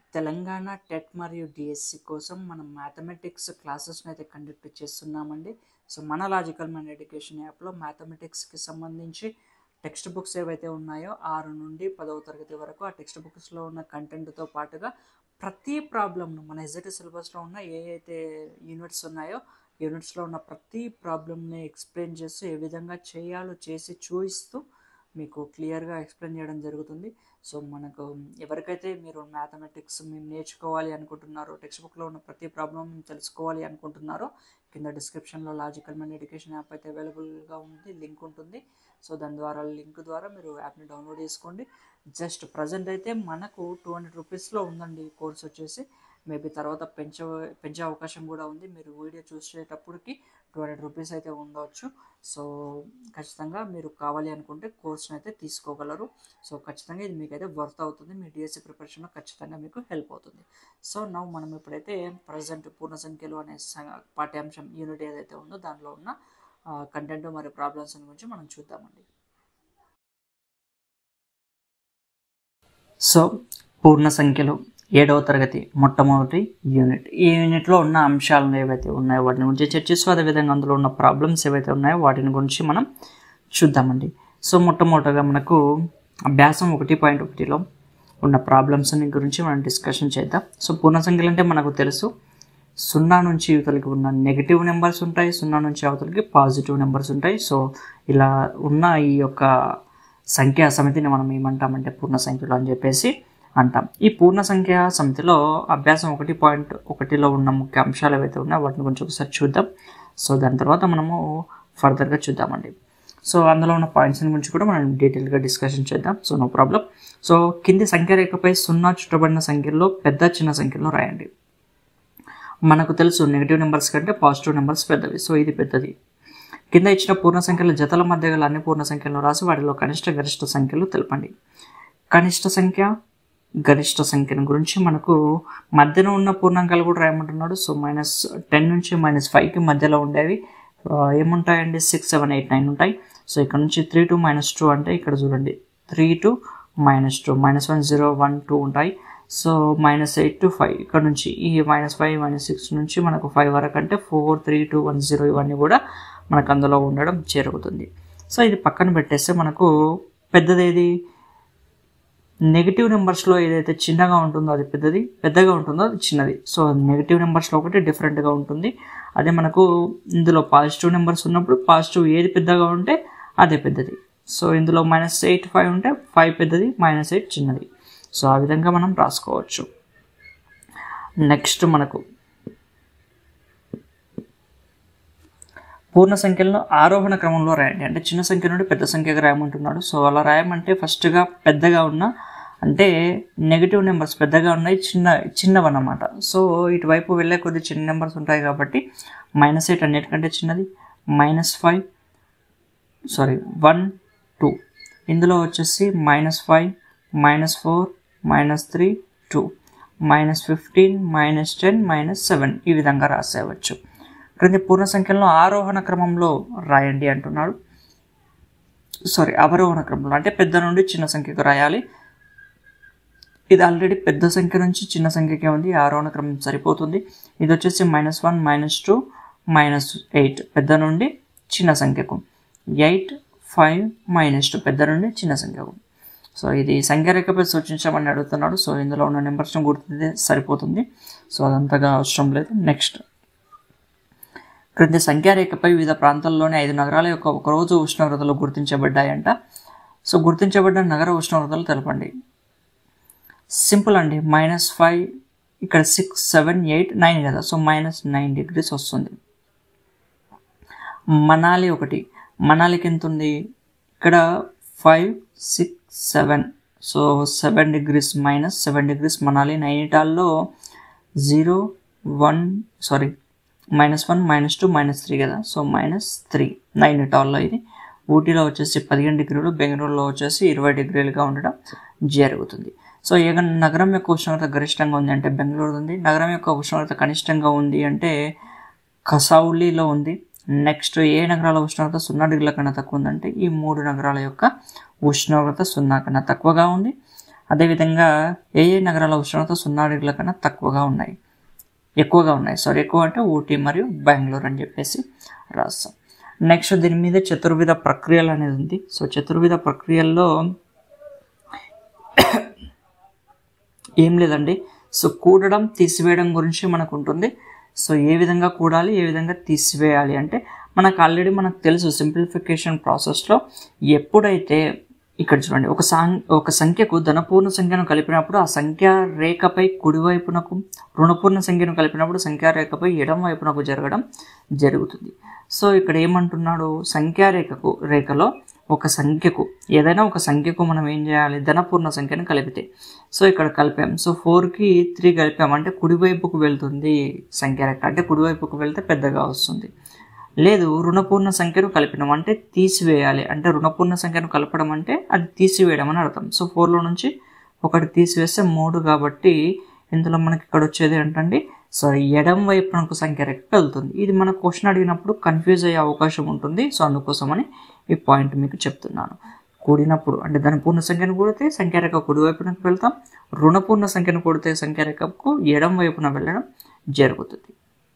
Telangana TET మరియు DSC కోసం మనం మ్యాథమెటిక్స్ క్లాసెస్ని అయితే కండక్ట్ చేస్తున్నామండి సో మన లాజికల్ మైండ్ ఎడ్యుకేషన్ యాప్లో మ్యాథమెటిక్స్కి సంబంధించి టెక్స్ట్ బుక్స్ ఏవైతే ఉన్నాయో ఆరు నుండి పదవ తరగతి వరకు ఆ టెక్స్ట్ బుక్స్లో ఉన్న కంటెంట్తో పాటుగా ప్రతి ప్రాబ్లమ్ను మన ఎస్ఐటి సిలబస్లో ఉన్న ఏ అయితే యూనిట్స్ ఉన్నాయో యూనిట్స్లో ఉన్న ప్రతి ప్రాబ్లమ్ని ఎక్స్ప్లెయిన్ చేస్తూ ఏ విధంగా చేయాలో చేసి చూపిస్తూ మీకు క్లియర్గా ఎక్స్ప్లెయిన్ చేయడం జరుగుతుంది సో మనకు ఎవరికైతే మీరు మ్యాథమెటిక్స్ మేము నేర్చుకోవాలి అనుకుంటున్నారో టెక్స్ట్ బుక్లో ఉన్న ప్రతి ప్రాబ్లం తెలుసుకోవాలి అనుకుంటున్నారో కింద డిస్క్రిప్షన్లో లాజికల్ మైండ్ ఎడ్యుకేషన్ యాప్ అయితే అవైలబుల్గా ఉంది లింక్ ఉంటుంది సో దాని ద్వారా లింక్ ద్వారా మీరు యాప్ని డౌన్లోడ్ చేసుకోండి జస్ట్ ప్రజెంట్ అయితే మనకు టూ హండ్రెడ్ రూపీస్లో ఉందండి ఈ కోర్స్ వచ్చేసి మేబీ తర్వాత పెంచ పెంచే అవకాశం కూడా ఉంది మీరు వీడియో చూసేటప్పటికి టూ హండ్రెడ్ రూపీస్ అయితే ఉండవచ్చు సో ఖచ్చితంగా మీరు కావాలి అనుకుంటే కోర్స్ని అయితే తీసుకోగలరు సో ఖచ్చితంగా ఇది మీకైతే వర్త్ అవుతుంది మీ డిఎస్సి ప్రిపరేషన్లో ఖచ్చితంగా మీకు హెల్ప్ అవుతుంది సో నా మనం ఇప్పుడైతే ప్రజెంట్ పూర్ణ సంఖ్యలు అనే స- పాఠ్యాంశం యూనిట్ ఏదైతే ఉందో దానిలో ఉన్న కంటెంట్ మరియు ప్రాబ్లమ్స్ గురించి మనం చూద్దామండి సో పూర్ణ సంఖ్యలు ఏడవ తరగతి మొట్టమొదటి యూనిట్ ఈ యూనిట్లో ఉన్న అంశాలు ఏవైతే ఉన్నాయో వాటిని గురించి చర్చిస్తూ అదేవిధంగా అందులో ఉన్న ప్రాబ్లమ్స్ ఏవైతే ఉన్నాయో వాటిని గురించి మనం చూద్దామండి సో మొట్టమొదటగా మనకు అభ్యాసం ఒకటి పాయింట్ ఒకటిలో ఉన్న ప్రాబ్లమ్స్ గురించి మనం డిస్కషన్ చేద్దాం సో పూర్ణ సంఖ్యలు అంటే మనకు తెలుసు సున్నా నుంచి యువతలకి ఉన్న నెగిటివ్ నెంబర్స్ ఉంటాయి సున్నా నుంచి అవతలకి పాజిటివ్ నెంబర్స్ ఉంటాయి సో ఇలా ఉన్న ఈ యొక్క సంఖ్యా సమితిని మనం ఏమంటామంటే పూర్ణ సంఖ్యలు అని చెప్పేసి అంటాం ఈ పూర్ణ సంఖ్య సమితిలో అభ్యాసం ఒకటి పాయింట్ ఒకటిలో ఉన్న ముఖ్య అంశాలు ఏవైతే ఉన్నాయో వాటిని గురించి ఒకసారి చూద్దాం సో దాని తర్వాత మనము ఫర్దర్గా చూద్దామండి సో అందులో ఉన్న పాయింట్స్ గురించి కూడా మనం డీటెయిల్గా డిస్కషన్ చేద్దాం సో నో ప్రాబ్లం సో కింది సంఖ్య రేఖపై సున్నా చుట్టబడిన సంఖ్యల్లో పెద్ద చిన్న సంఖ్యలో రాయండి మనకు తెలుసు నెగిటివ్ నెంబర్స్ కంటే పాజిటివ్ నెంబర్స్ పెద్దవి సో ఇది పెద్దది కింద ఇచ్చిన పూర్ణ సంఖ్యల జతల మధ్య గల అన్ని పూర్ణ సంఖ్యలను రాసి వాటిలో కనిష్ట గరిష్ట సంఖ్యలు తెలపండి కనిష్ట సంఖ్య గరిష్ట సంఖ్యను గురించి మనకు మధ్యన ఉన్న పూర్ణాంకాలు కూడా రాయమంటున్నాడు సో మైనస్ టెన్ నుంచి మైనస్ ఫైవ్కి మధ్యలో ఉండేవి ఆ, ఏముంటాయండి సిక్స్ సెవెన్ ఎయిట్ నైన్ ఉంటాయి సో ఇక్కడ నుంచి త్రీ టు మైనస్ టూ అంటే ఇక్కడ చూడండి three to minus two minus one zero one two ఉంటాయి so minus eight to five ఇక్కడ నుంచి ఈ మైనస్ ఫైవ్ మైనస్ సిక్స్ నుంచి మనకు ఫైవ్ వరకు అంటే four three two one zero ఇవన్నీ కూడా మనకు అందులో ఉండడం జరుగుతుంది సో ఇది పక్కన పెట్టేస్తే మనకు పెద్దది ఏది నెగిటివ్ నెంబర్స్లో ఏదైతే చిన్నగా ఉంటుందో అది పెద్దది పెద్దగా ఉంటుందో అది చిన్నది సో నెగిటివ్ నెంబర్స్లో ఒకటి డిఫరెంట్గా ఉంటుంది అదే మనకు ఇందులో పాజిటివ్ నెంబర్స్ ఉన్నప్పుడు పాజిటివ్ ఏది పెద్దగా ఉంటే అదే పెద్దది సో ఇందులో మైనస్ ఎయిట్ ఫైవ్ ఉంటే ఫైవ్ పెద్దది మైనస్ ఎయిట్ చిన్నది సో ఆ విధంగా మనం రాసుకోవచ్చు నెక్స్ట్ మనకు పూర్ణ సంఖ్యలను ఆరోహణ క్రమంలో రాయండి అంటే చిన్న సంఖ్య నుండి పెద్ద సంఖ్యగా రాయమంటున్నాడు సో అలా రాయమంటే ఫస్ట్గా పెద్దగా ఉన్న అంటే నెగిటివ్ నెంబర్స్ పెద్దగా ఉన్నాయి చిన్న చిన్నవన్నమాట సో ఇటువైపు వెళ్ళే కొద్ది చిన్న నెంబర్స్ ఉంటాయి కాబట్టి మైనస్ ఎయిట్ అన్నిటికంటే చిన్నది minus five sorry one two ఇందులో వచ్చేసి minus five minus four minus three two minus fifteen minus ten minus seven ఈ విధంగా రాసేయవచ్చు క్రింది పూర్ణ సంఖ్యలను ఆరోహణ క్రమంలో రాయండి అంటున్నాడు సారీ అవరోహణ క్రమంలో అంటే పెద్ద నుండి చిన్న సంఖ్యకు రాయాలి ఇది ఆల్రెడీ పెద్ద సంఖ్య నుంచి చిన్న సంఖ్యకే ఉంది ఆరోహణ క్రమం సరిపోతుంది ఇది వచ్చేసి minus one minus two minus eight పెద్ద నుండి చిన్న సంఖ్యకు ఎయిట్ ఫైవ్ మైనస్ టూ పెద్ద నుండి చిన్న సంఖ్యకు సో ఇది సంఖ్యారేఖపై సూచించమని అడుగుతున్నాడు సో ఇందులో ఉన్న నెంబర్స్ని గుర్తుంటే సరిపోతుంది సో అదంతగా అవసరం లేదు నెక్స్ట్ క్రింది సంఖ్యారేఖపై వివిధ ప్రాంతాల్లోని ఐదు నగరాల యొక్క ఒకరోజు ఉష్ణోగ్రతలు గుర్తించబడ్డాయంట సో గుర్తించబడ్డ నగర ఉష్ణోగ్రతలు తెలపండి సింపుల్ అండి మైనస్ ఫైవ్ ఇక్కడ సిక్స్ సెవెన్ ఎయిట్ నైన్ కదా సో మైనస్ నైన్ డిగ్రీస్ వస్తుంది మనాలి ఒకటి మనాలికి ఎంత ఉంది ఇక్కడ five six seven so seven degrees minus seven degrees Manali నైనిటాల్లో zero one sorry minus one minus two minus three కదా సో మైనస్ త్రీ నైనిటాల్లో ఇది ఊటీలో వచ్చేసి పదిహేను డిగ్రీలు బెంగళూరులో వచ్చేసి ఇరవై డిగ్రీలుగా ఉండడం జరుగుతుంది సో ఏ నగరం యొక్క ఉష్ణోగ్రత గరిష్టంగా ఉంది అంటే బెంగళూరు ఉంది నగరం యొక్క ఉష్ణోగ్రత కనిష్టంగా ఉంది అంటే కసౌలీలో ఉంది నెక్స్ట్ ఏ నగరాల ఉష్ణోగ్రత సున్నా డిగ్రీల కన్నా తక్కువ ఉందంటే ఈ మూడు నగరాల యొక్క ఉష్ణోగ్రత సున్నా కన్నా తక్కువగా ఉంది అదేవిధంగా ఏ ఏ నగరాల ఉష్ణోగ్రత సున్నా డిగ్రీల కన్నా తక్కువగా ఉన్నాయి ఎక్కువగా ఉన్నాయి సారీ ఎక్కువ అంటే ఊటీ మరియు బెంగళూరు అని చెప్పేసి రాస్తాం నెక్స్ట్ దీని మీద చతుర్విధ ప్రక్రియలు అనేది ఉంది సో చతుర్విధ ప్రక్రియల్లో ఏం లేదండి సో కూడడం తీసివేయడం గురించి మనకు ఉంటుంది సో ఏ విధంగా కూడాలి ఏ విధంగా తీసివేయాలి అంటే మనకు ఆల్రెడీ మనకు తెలుసు సింప్లిఫికేషన్ ప్రాసెస్లో ఎప్పుడైతే ఇక్కడ చూడండి ఒక సాం ఒక సంఖ్యకు ధనపూర్ణ సంఖ్యను కలిపినప్పుడు ఆ సంఖ్య రేఖపై కుడివైపునకు రుణపూర్ణ సంఖ్యను కలిపినప్పుడు సంఖ్యా రేఖపై ఎడమ వైపునకు జరగడం జరుగుతుంది సో ఇక్కడ ఏమంటున్నాడు సంఖ్యారేఖకు రేఖలో ఒక సంఖ్యకు ఏదైనా ఒక సంఖ్యకు మనం ఏం చేయాలి ధనపూర్ణ సంఖ్యను కలిపితే సో ఇక్కడ కలిపాం సో ఫోర్కి త్రీ కలిపాం అంటే కుడివైపుకు వెళ్తుంది సంఖ్యారేఖ అంటే కుడివైపుకు వెళ్తే పెద్దగా వస్తుంది లేదు రుణపూర్ణ సంఖ్యను కలిపినాం అంటే తీసివేయాలి అంటే రుణపూర్ణ సంఖ్యను కలపడం అంటే అది తీసివేయడం అని అర్థం సో ఫోర్లో నుంచి ఒకటి తీసివేస్తే మూడు కాబట్టి ఇందులో మనకి ఇక్కడ వచ్చేది ఏంటంటే సో ఎడం వైపు మనకు సంఖ్య రేఖ వెళ్తుంది ఇది మన క్వశ్చన్ అడిగినప్పుడు కన్ఫ్యూజ్ అయ్యే అవకాశం ఉంటుంది సో అందుకోసమని ఈ పాయింట్ మీకు చెప్తున్నాను కూడినప్పుడు అంటే దాని పూర్ణ సంఖ్యను కూడితే సంఖ్యారేఖ కుడి వైపునకు వెళ్తాం రుణపూర్ణ సంఖ్యను కూడితే సంఖ్యారేఖకు ఎడం వైపున వెళ్ళడం జరుగుతుంది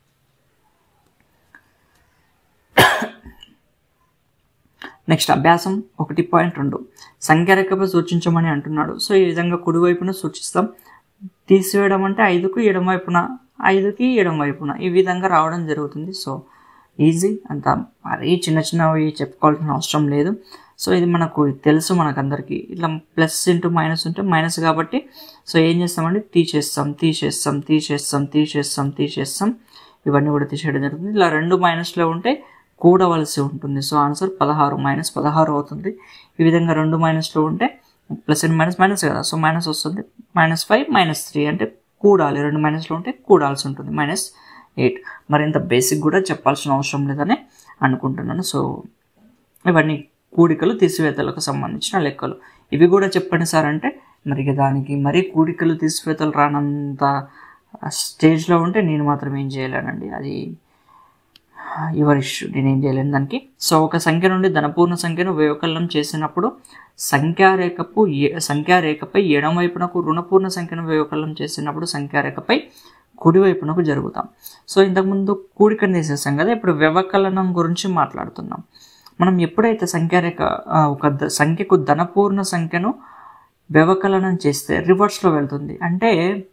నెక్స్ట్ అభ్యాసం ఒకటి పాయింట్ రెండు సంఖ్యారేఖపై సూచించమని అంటున్నాడు సో ఈ విధంగా కుడివైపున సూచిస్తాం తీసివేయడం అంటే ఐదుకు ఎడం వైపున ఐదుకి ఎడం వైపున ఈ విధంగా రావడం జరుగుతుంది సో ఈజీ అంత మరీ చిన్న చిన్నవి చెప్పుకోవాల్సిన అవసరం లేదు సో ఇది మనకు తెలుసు మనకందరికీ ఇట్లా ప్లస్ ఇంటూ మైనస్ ఉంటే మైనస్ కాబట్టి సో ఏం చేస్తామంటే తీసేస్తాం తీసేస్తాం తీసేస్తాం తీసేస్తాం తీసేస్తాం ఇవన్నీ కూడా తీసేయడం జరుగుతుంది ఇలా రెండు మైనస్లో ఉంటే కూడవలసి ఉంటుంది సో ఆన్సర్ పదహారు మైనస్ పదహారు అవుతుంది ఈ విధంగా రెండు మైనస్లో ఉంటే ప్లస్ అండ్ మైనస్ మైనస్ కదా సో మైనస్ వస్తుంది మైనస్ ఫైవ్ మైనస్ త్రీ అంటే కూడాలి రెండు మైనస్లో ఉంటే కూడాల్సి ఉంటుంది మైనస్ ఎయిట్ మరింత బేసిక్ కూడా చెప్పాల్సిన అవసరం లేదని అనుకుంటున్నాను సో ఇవన్నీ కూడికలు తీసివేతలకు సంబంధించిన లెక్కలు ఇవి కూడా చెప్పండి సార్ అంటే మరి ఇక దానికి మరీ కూడికలు తీసివేతలు రానంత స్టేజ్లో ఉంటే నేను మాత్రం ఏం చేయలేనండి అది యువర్ ఇష్యూ నేనేం చేయలేను దానికి సో ఒక సంఖ్య నుండి ధనపూర్ణ సంఖ్యను వ్యవకలనం చేసినప్పుడు సంఖ్యారేఖపు ఏ- సంఖ్యారేఖపై ఎడమ వైపునకు రుణపూర్ణ సంఖ్యను వ్యవకలనం చేసినప్పుడు సంఖ్యారేఖపై కుడివైపునకు జరుగుతాం సో ఇంతకుముందు కూడికను తీసేసాం కదా ఇప్పుడు వ్యవకలనం గురించి మాట్లాడుతున్నాం మనం ఎప్పుడైతే సంఖ్యారేఖ ఆ, ఒక ద- సంఖ్యకు ధనపూర్ణ సంఖ్యను వ్యవకలనం చేస్తే రివర్స్లో వెళ్తుంది అంటే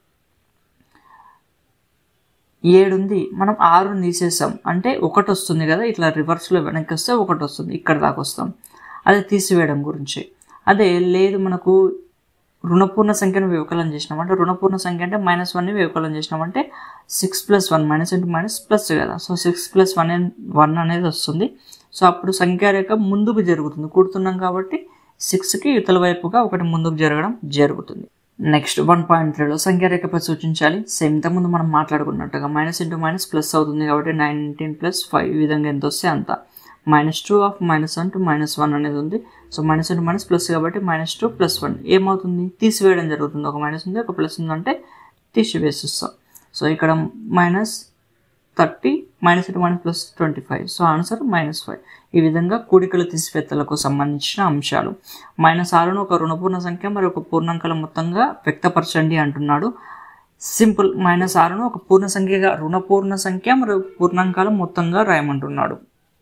ఏడుంది మనం ఆరుని తీసేసాం అంటే ఒకటి వస్తుంది కదా ఇట్లా రివర్స్లో వెనక్కి వస్తే ఒకటి వస్తుంది ఇక్కడ దాకా వస్తాం అదే తీసివేయడం గురించి అదే లేదు మనకు రుణపూర్ణ సంఖ్యను వ్యవకలనం చేసినాం అంటే రుణపూర్ణ సంఖ్య అంటే మైనస్ వన్ని వ్యవకలనం చేసినాం అంటే six plus one minus into minus plus కదా so six plus one one అనేది వస్తుంది సో అప్పుడు సంఖ్యారేఖ ముందుకు జరుగుతుంది కూడుతున్నాం కాబట్టి సిక్స్కి ఇతల వైపుగా ఒకటి ముందుకు జరగడం జరుగుతుంది నెక్స్ట్ వన్ పాయింట్ త్రీలో సంఖ్యారేఖపై సూచించాలి సేమ్ ఇంతకుముందు మనం మాట్లాడుకున్నట్టుగా మైనస్ ఇంటూ మైనస్ ప్లస్ అవుతుంది కాబట్టి నైన్టీన్ ప్లస్ ఫైవ్ ఈ విధంగా ఎంత వస్తే అంత minus two of minus one to minus one అనేది ఉంది so minus into minus plus కాబట్టి మైనస్ టూ ప్లస్ వన్ ఏమవుతుంది తీసివేయడం జరుగుతుంది ఒక మైనస్ ఉంది ఒక ప్లస్ ఉందంటే తీసివేసిస్తాం సో ఇక్కడ minus thirty minus into minus plus twenty five so answer minus five ఈ విధంగా కూడికల తీసివేతలకు సంబంధించిన అంశాలు మైనస్ ఆరును ఒక రుణపూర్ణ సంఖ్య మరి ఒక పూర్ణాంకాల మొత్తంగా వ్యక్తపరచండి అంటున్నాడు సింపుల్ మైనస్ ఆరును ఒక పూర్ణ సంఖ్యగా రుణపూర్ణ సంఖ్య మరియు పూర్ణాంకాల మొత్తంగా రాయమంటున్నాడు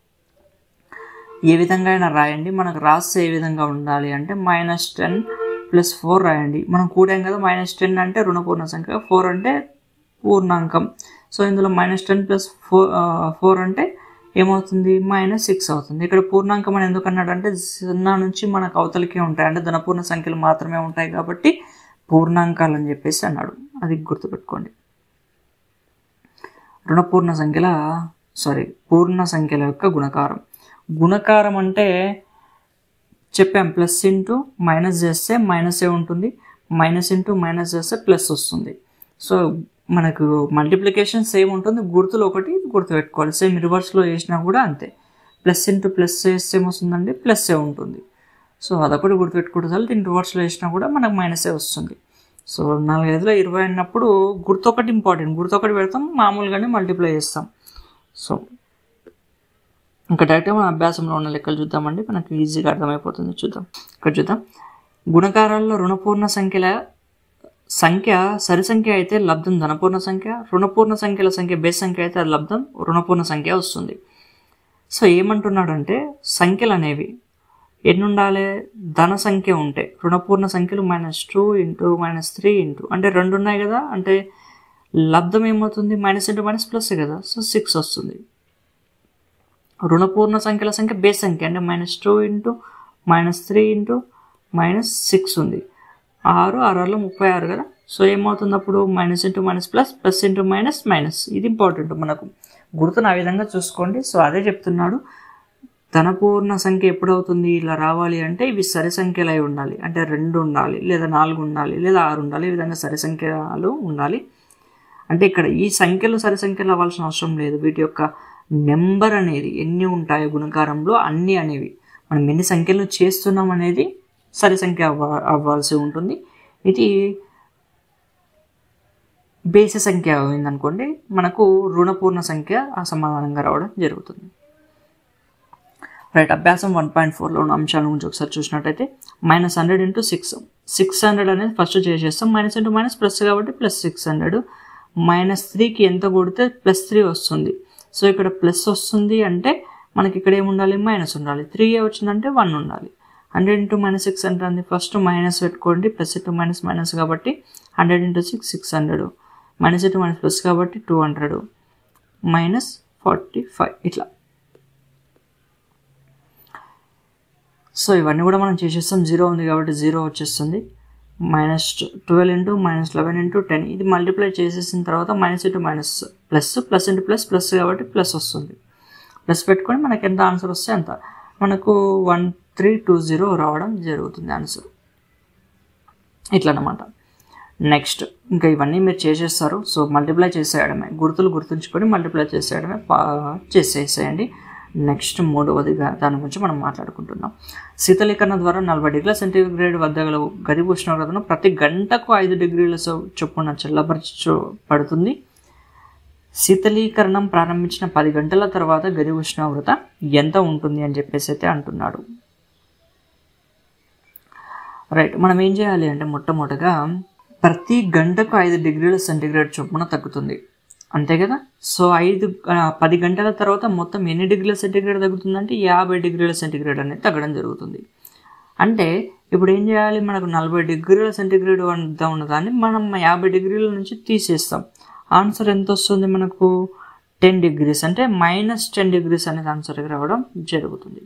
ఏ విధంగా అయినా రాయండి మనకు రాస్తే ఏ విధంగా ఉండాలి అంటే మైనస్ టెన్ ప్లస్ ఫోర్ రాయండి మనం కూడాం కదా మైనస్ టెన్ అంటే రుణపూర్ణ సంఖ్య ఫోర్ అంటే పూర్ణాంకం సో ఇందులో minus ten plus four four అంటే ఏమవుతుంది మైనస్ సిక్స్ అవుతుంది ఇక్కడ పూర్ణాంకం అని ఎందుకు అన్నాడు అంటే సున్నా నుంచి మనకు అవతలికే ఉంటాయి అంటే ధనపూర్ణ సంఖ్యలు మాత్రమే ఉంటాయి కాబట్టి పూర్ణాంకాలు అని చెప్పేసి అన్నాడు అది గుర్తుపెట్టుకోండి రుణపూర్ణ సంఖ్యల సారీ పూర్ణ సంఖ్యల యొక్క గుణకారం గుణకారం అంటే చెప్పాం ప్లస్ ఇంటూ మైనస్ చేస్తే మైనస్ ఏ ఉంటుంది మైనస్ ఇంటూ మైనస్ చేస్తే ప్లస్ వస్తుంది సో మనకు మల్టిప్లికేషన్ సేమ్ ఉంటుంది గుర్తులు ఒకటి గుర్తు పెట్టుకోవాలి సేమ్ రివర్స్లో చేసినా కూడా అంతే ప్లస్ ఇంటూ ప్లస్ చేస్తే ఏమొస్తుందండి ప్లస్ ఏ ఉంటుంది సో అదొకటి గుర్తుపెట్టుకుంటే చాలు దీన్ని రివర్స్లో వేసినా కూడా మనకు మైనసే వస్తుంది సో నాలుగైదులో ఇరవై అన్నప్పుడు గుర్తు ఒకటి ఇంపార్టెంట్ గుర్తు ఒకటి పెడతాం మామూలుగానే మల్టిప్లై చేస్తాం సో ఇంకా డైరెక్ట్గా మన అభ్యాసంలో ఉన్న లెక్కలు చూద్దామండి మనకు ఈజీగా అర్థమైపోతుంది చూద్దాం ఇక్కడ చూద్దాం గుణకారాల్లో రుణపూర్ణ సంఖ్యల సంఖ్య సరి సంఖ్య అయితే లబ్ధం ధనపూర్ణ సంఖ్య రుణపూర్ణ సంఖ్యల సంఖ్య బేస్ సంఖ్య అయితే అది లబ్ధం రుణపూర్ణ సంఖ్య వస్తుంది సో ఏమంటున్నాడంటే సంఖ్యలు అనేవి ఎన్ని ఉండాలి ధన సంఖ్య ఉంటే రుణపూర్ణ సంఖ్యలు minus two into minus three into అంటే రెండు ఉన్నాయి కదా అంటే లబ్ధం ఏమవుతుంది మైనస్ ఇంటూ మైనస్ ప్లస్ కదా సో సిక్స్ వస్తుంది రుణపూర్ణ సంఖ్యల సంఖ్య బేస్ సంఖ్య అంటే minus two into minus three into minus six ఉంది ఆరు ఆరులో ముప్పై ఆరు కదా సో ఏమవుతుంది అప్పుడు minus into minus plus plus into minus minus ఇది ఇంపార్టెంట్ మనకు గుర్తును ఆ విధంగా చూసుకోండి సో అదే చెప్తున్నాడు ధనపూర్ణ సంఖ్య ఎప్పుడవుతుంది ఇలా రావాలి అంటే ఇవి సరి సంఖ్యలు అయి ఉండాలి అంటే రెండు ఉండాలి లేదా నాలుగు ఉండాలి లేదా ఆరు ఉండాలి ఈ విధంగా సరి సంఖ్యలు ఉండాలి అంటే ఇక్కడ ఈ సంఖ్యలు సరి సంఖ్యలు అవ్వాల్సిన అవసరం లేదు వీటి యొక్క నెంబర్ అనేది ఎన్ని ఉంటాయో గుణకారంలో అన్ని అనేవి మనం ఎన్ని సంఖ్యలు చేస్తున్నాం అనేది సరి సంఖ్య అవ్వ అవ్వాల్సి ఉంటుంది ఇది బేసి సంఖ్య అయిందనుకోండి మనకు రుణపూర్ణ సంఖ్య అసమాధానంగా రావడం జరుగుతుంది రైట్ అభ్యాసం వన్ పాయింట్ ఫోర్లో ఉన్న అంశాల గురించి ఒకసారి చూసినట్టయితే minus hundred into six six hundred అనేది ఫస్ట్ చేసేస్తాం మైనస్ ఇంటూ మైనస్ ప్లస్ కాబట్టి ప్లస్ సిక్స్ హండ్రెడ్ మైనస్ త్రీకి ఎంత కొడితే ప్లస్ త్రీ వస్తుంది సో ఇక్కడ ప్లస్ వస్తుంది అంటే మనకి ఇక్కడ ఏముండాలి మైనస్ ఉండాలి త్రీ ఏ వచ్చిందంటే వన్ ఉండాలి హండ్రెడ్ ఇంటూ మైనస్ సిక్స్ అంటే ఫస్ట్ మైనస్ పెట్టుకోండి ప్లస్ ఇంటూ మైనస్ మైనస్ కాబట్టి hundred into six six hundred minus into minus plus కాబట్టి two hundred minus forty five ఇట్లా సో ఇవన్నీ కూడా మనం చేసేస్తాం జీరో ఉంది కాబట్టి జీరో వచ్చేస్తుంది minus twelve into minus eleven into ten ఇది మల్టిప్లై చేసేసిన తర్వాత minus into minus plus plus into plus plus కాబట్టి ప్లస్ వస్తుంది ప్లస్ పెట్టుకొని మనకి ఎంత ఆన్సర్ వస్తే అంత మనకు వన్ త్రీ టూ జీరో రావడం జరుగుతుంది ఆన్సర్ ఇట్లా అనమాట నెక్స్ట్ ఇంకా ఇవన్నీ మీరు చేసేస్తారు సో మల్టిప్లై చేసేయడమే గుర్తులు గుర్తుంచుకొని మల్టిప్లై చేసేయడమే పా చేసేసేయండి నెక్స్ట్ మూడవదిగా దాని గురించి మనం మాట్లాడుకుంటున్నాం శీతలీకరణ ద్వారా నలభై డిగ్రీల సెంటీగ్రేడ్ వద్ద గల గది ఉష్ణోగ్రతను ప్రతి గంటకు ఐదు డిగ్రీల సో- చొప్పున చల్లబరచు పడుతుంది శీతలీకరణం ప్రారంభించిన పది గంటల తర్వాత గది ఉష్ణోగ్రత ఎంత ఉంటుంది అని చెప్పేసి అయితే అంటున్నాడు రైట్ మనం ఏం చేయాలి అంటే మొట్టమొదటగా ప్రతి గంటకు ఐదు డిగ్రీల సెంటీగ్రేడ్ చొప్పున తగ్గుతుంది అంతే కదా సో ఐదు ఆ, పది గంటల తర్వాత మొత్తం ఎన్ని డిగ్రీల సెంటీగ్రేడ్ తగ్గుతుందంటే యాభై డిగ్రీల సెంటీగ్రేడ్ అనేది తగ్గడం జరుగుతుంది అంటే ఇప్పుడు ఏం చేయాలి మనకు నలభై డిగ్రీల సెంటీగ్రేడ్ వద్ద ఉన్నదాన్ని మనం యాభై డిగ్రీల నుంచి తీసేస్తాం ఆన్సర్ ఎంత వస్తుంది మనకు టెన్ డిగ్రీస్ అంటే మైనస్ టెన్ డిగ్రీస్ అనేది ఆన్సర్కి రావడం జరుగుతుంది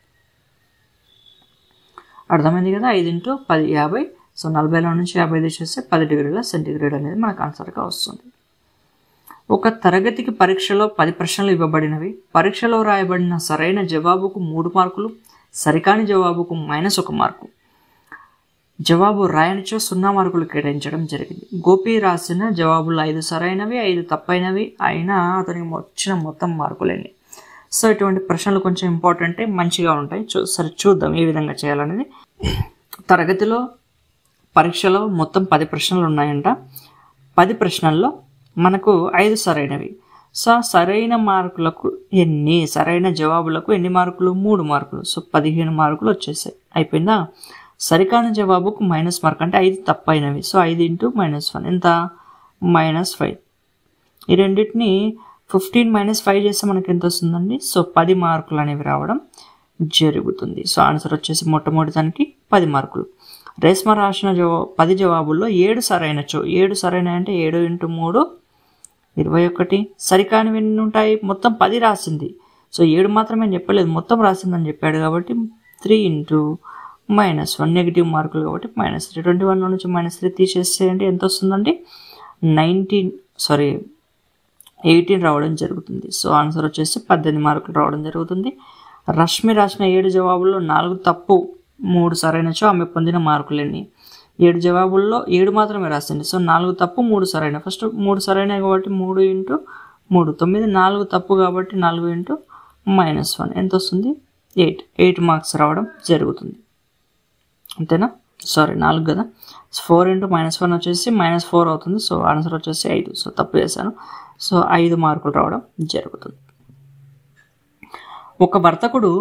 అర్థమైంది కదా ఐదు ఇంటూ పది యాభై సో నలభైలో నుంచి యాభై తీసేస్తే పది డిగ్రీల సెంటీగ్రేడ్ అనేది మనకు ఆన్సర్గా వస్తుంది ఒక తరగతికి పరీక్షలో పది ప్రశ్నలు ఇవ్వబడినవి పరీక్షలో రాయబడిన సరైన జవాబుకు మూడు మార్కులు సరికాని జవాబుకు మైనస్ ఒక మార్కు జవాబు రాయనిచో సున్నా మార్కులు కేటాయించడం జరిగింది గోపి రాసిన జవాబులు ఐదు సరైనవి ఐదు తప్పైనవి అయినా అతనికి వచ్చిన మొత్తం మార్కులేని సో ఇటువంటి ప్రశ్నలు కొంచెం ఇంపార్టెంట్ మంచిగా ఉంటాయి చూ సరే చూద్దాం ఏ విధంగా చేయాలనేది తరగతిలో పరీక్షలో మొత్తం పది ప్రశ్నలు ఉన్నాయంట పది ప్రశ్నల్లో మనకు ఐదు సరైనవి సో సరైన మార్కులకు ఎన్ని సరైన జవాబులకు ఎన్ని మార్కులు మూడు మార్కులు సో పదిహేను మార్కులు వచ్చేసాయి అయిపోయిందా సరికాని జవాబుకు మైనస్ మార్క్ అంటే ఐదు తప్పైనవి సో ఐదు ఇంటూ మైనస్ వన్ ఎంత మైనస్ ఫైవ్ ఈ రెండింటిని ఫిఫ్టీన్ మైనస్ ఫైవ్ చేస్తే మనకి ఎంత వస్తుందండి సో పది మార్కులు అనేవి రావడం జరుగుతుంది సో ఆన్సర్ వచ్చేసి మొట్టమొదటి దానికి పది మార్కులు రేస్మ రాసిన జవా పది జవాబుల్లో ఏడు సరైన చో ఏడు సరైన అంటే ఏడు ఇంటూ మూడు ఇరవై ఒకటి సరికానివి ఎన్ని ఉంటాయి మొత్తం పది రాసింది సో ఏడు మాత్రమే చెప్పలేదు మొత్తం రాసిందని చెప్పాడు కాబట్టి three into minus one negative మార్కులు కాబట్టి మైనస్ త్రీ ట్వంటీ వన్ నుంచి మైనస్ త్రీ తీసేసేయండి ఎంత వస్తుందండి నైన్టీన్ సారీ ఎయిటీన్ రావడం జరుగుతుంది సో ఆన్సర్ వచ్చేసి పద్దెనిమిది మార్కులు రావడం జరుగుతుంది రష్మి రాసిన ఏడు జవాబుల్లో నాలుగు తప్పు మూడు సరైనచో ఆమె పొందిన మార్కులన్నీ ఏడు జవాబుల్లో ఏడు మాత్రమే రాసింది సో నాలుగు తప్పు మూడు సరైన ఫస్ట్ మూడు సరైనవి కాబట్టి మూడు ఇంటూ మూడు తొమ్మిది నాలుగు తప్పు కాబట్టి నాలుగు ఇంటూ మైనస్ వన్ ఎంత వస్తుంది ఎయిట్ ఎయిట్ మార్క్స్ రావడం జరుగుతుంది అంతేనా సారీ నాలుగు కదా ఫోర్ ఇంటూ మైనస్ వన్ వచ్చేసి మైనస్ ఫోర్ అవుతుంది సో ఆన్సర్ వచ్చేసి ఐదు సో తప్పు చేశాను సో ఐదు మార్కులు రావడం జరుగుతుంది ఒక వర్తకుడు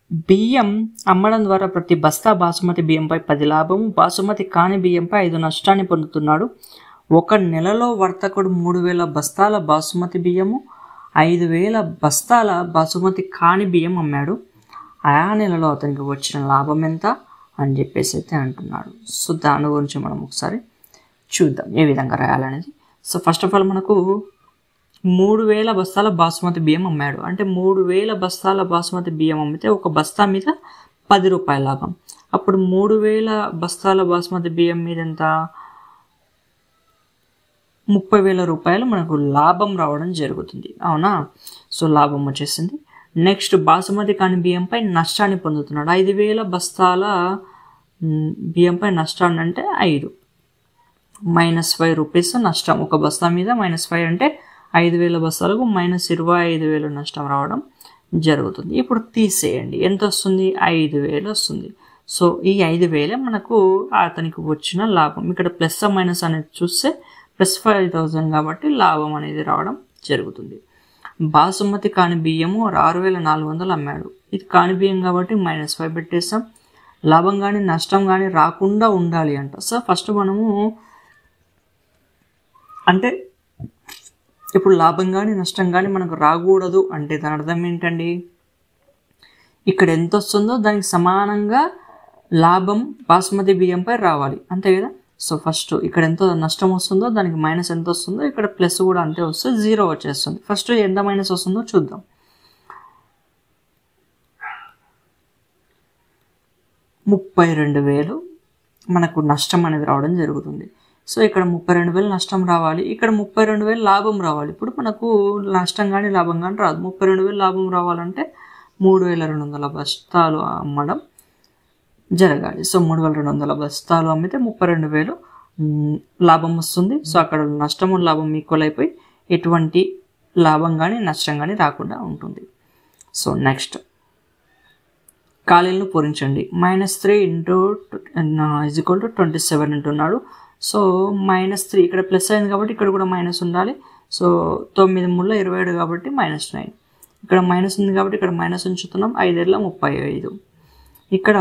బియ్యం అమ్మడం ద్వారా ప్రతి బస్తా బాసుమతి బియ్యంపై పది లాభము బాసుమతి కాని బియ్యంపై ఐదు నష్టాన్ని పొందుతున్నాడు ఒక నెలలో వర్తకుడు మూడు వేల బస్తాల బాసుమతి బియ్యము ఐదు వేల బస్తాల బాసుమతి కాని బియ్యం అమ్మాడు ఆ నెలలో అతనికి వచ్చిన లాభం ఎంత అని చెప్పేసి అయితే అంటున్నాడు సో దాని గురించి మనం ఒకసారి చూద్దాం ఏ విధంగా రాయాలనేది సో ఫస్ట్ ఆఫ్ ఆల్ మనకు మూడు వేల బస్తాల బాసుమతి బియ్యం అమ్మాడు అంటే మూడు వేల బస్తాల బాసుమతి బియ్యం అమ్మితే ఒక బస్తా మీద పది రూపాయల లాభం అప్పుడు మూడు వేల బస్తాల బాసుమతి బియ్యం మీద ఎంత ముప్పై వేల రూపాయలు మనకు లాభం రావడం జరుగుతుంది అవునా సో లాభం వచ్చేసింది నెక్స్ట్ బాసుమతి కాని బియ్యంపై నష్టాన్ని పొందుతున్నాడు ఐదు వేల బస్తాల మ్, బియ్యంపై నష్టాన్ని అంటే ఐదు మైనస్ ఫైవ్ రూపీస్ నష్టం ఒక బస్తా మీద మైనస్ ఫైవ్ అంటే ఐదు వేల బస్తాలకు మైనస్ ఇరవై ఐదు వేలు నష్టం రావడం జరుగుతుంది ఇప్పుడు తీసేయండి ఎంత వస్తుంది ఐదు వేలు వస్తుంది సో ఈ ఐదు వేలే మనకు అతనికి వచ్చిన లాభం ఇక్కడ ప్లస్ మైనస్ అనేది చూస్తే ప్లస్ ఫైవ్ థౌజండ్ కాబట్టి లాభం అనేది రావడం జరుగుతుంది బాసుమతి కాని బియ్యము ఆరు వేల నాలుగు వందలు అమ్మాడు ఇది కాని బియ్యం కాబట్టి మైనస్ ఫైవ్ పెట్టేస్తాం లాభం కానీ నష్టం కానీ రాకుండా ఉండాలి అంట సో ఫస్ట్ మనము అంటే ఇప్పుడు లాభం కానీ నష్టం కానీ మనకు రాకూడదు అంటే దాని అర్థం ఏంటండి ఇక్కడ ఎంత వస్తుందో దానికి సమానంగా లాభం బాస్మతి బియ్యంపై రావాలి అంతే కదా సో ఫస్ట్ ఇక్కడ ఎంత నష్టం వస్తుందో దానికి మైనస్ ఎంత వస్తుందో ఇక్కడ ప్లస్ కూడా అంతే వస్తే జీరో వచ్చేస్తుంది ఫస్ట్ ఎంత మైనస్ వస్తుందో చూద్దాం ముప్పై రెండు వేలు మనకు నష్టం అనేది రావడం జరుగుతుంది సో ఇక్కడ ముప్పై రెండు వేలు నష్టం రావాలి ఇక్కడ ముప్పై రెండు వేలు లాభం రావాలి ఇప్పుడు మనకు నష్టం కానీ లాభం కానీ రాదు ముప్పై రెండు వేలు లాభం రావాలంటే మూడు వేల రెండు వందల బస్తాలు అమ్మడం జరగాలి సో మూడు వేల రెండు వందల బస్తాలు అమ్మితే ముప్పై రెండు వేలు మ్, లాభం వస్తుంది సో అక్కడ నష్టము లాభం ఈక్వల్ అయిపోయి ఎటువంటి లాభం కానీ నష్టం కానీ రాకుండా ఉంటుంది సో నెక్స్ట్ ఖాళీలను పూరించండి minus three into is equal to twenty seven అంటున్నాడు సో మైనస్ త్రీ ఇక్కడ ప్లస్ అయింది కాబట్టి ఇక్కడ కూడా మైనస్ ఉండాలి సో తొమ్మిది మూడులో ఇరవై ఏడు కాబట్టి మైనస్ నైన్ ఇక్కడ మైనస్ ఉంది కాబట్టి ఇక్కడ మైనస్ ఉంచుతున్నాం ఐదేళ్ళ ముప్పై ఐదు ఇక్కడ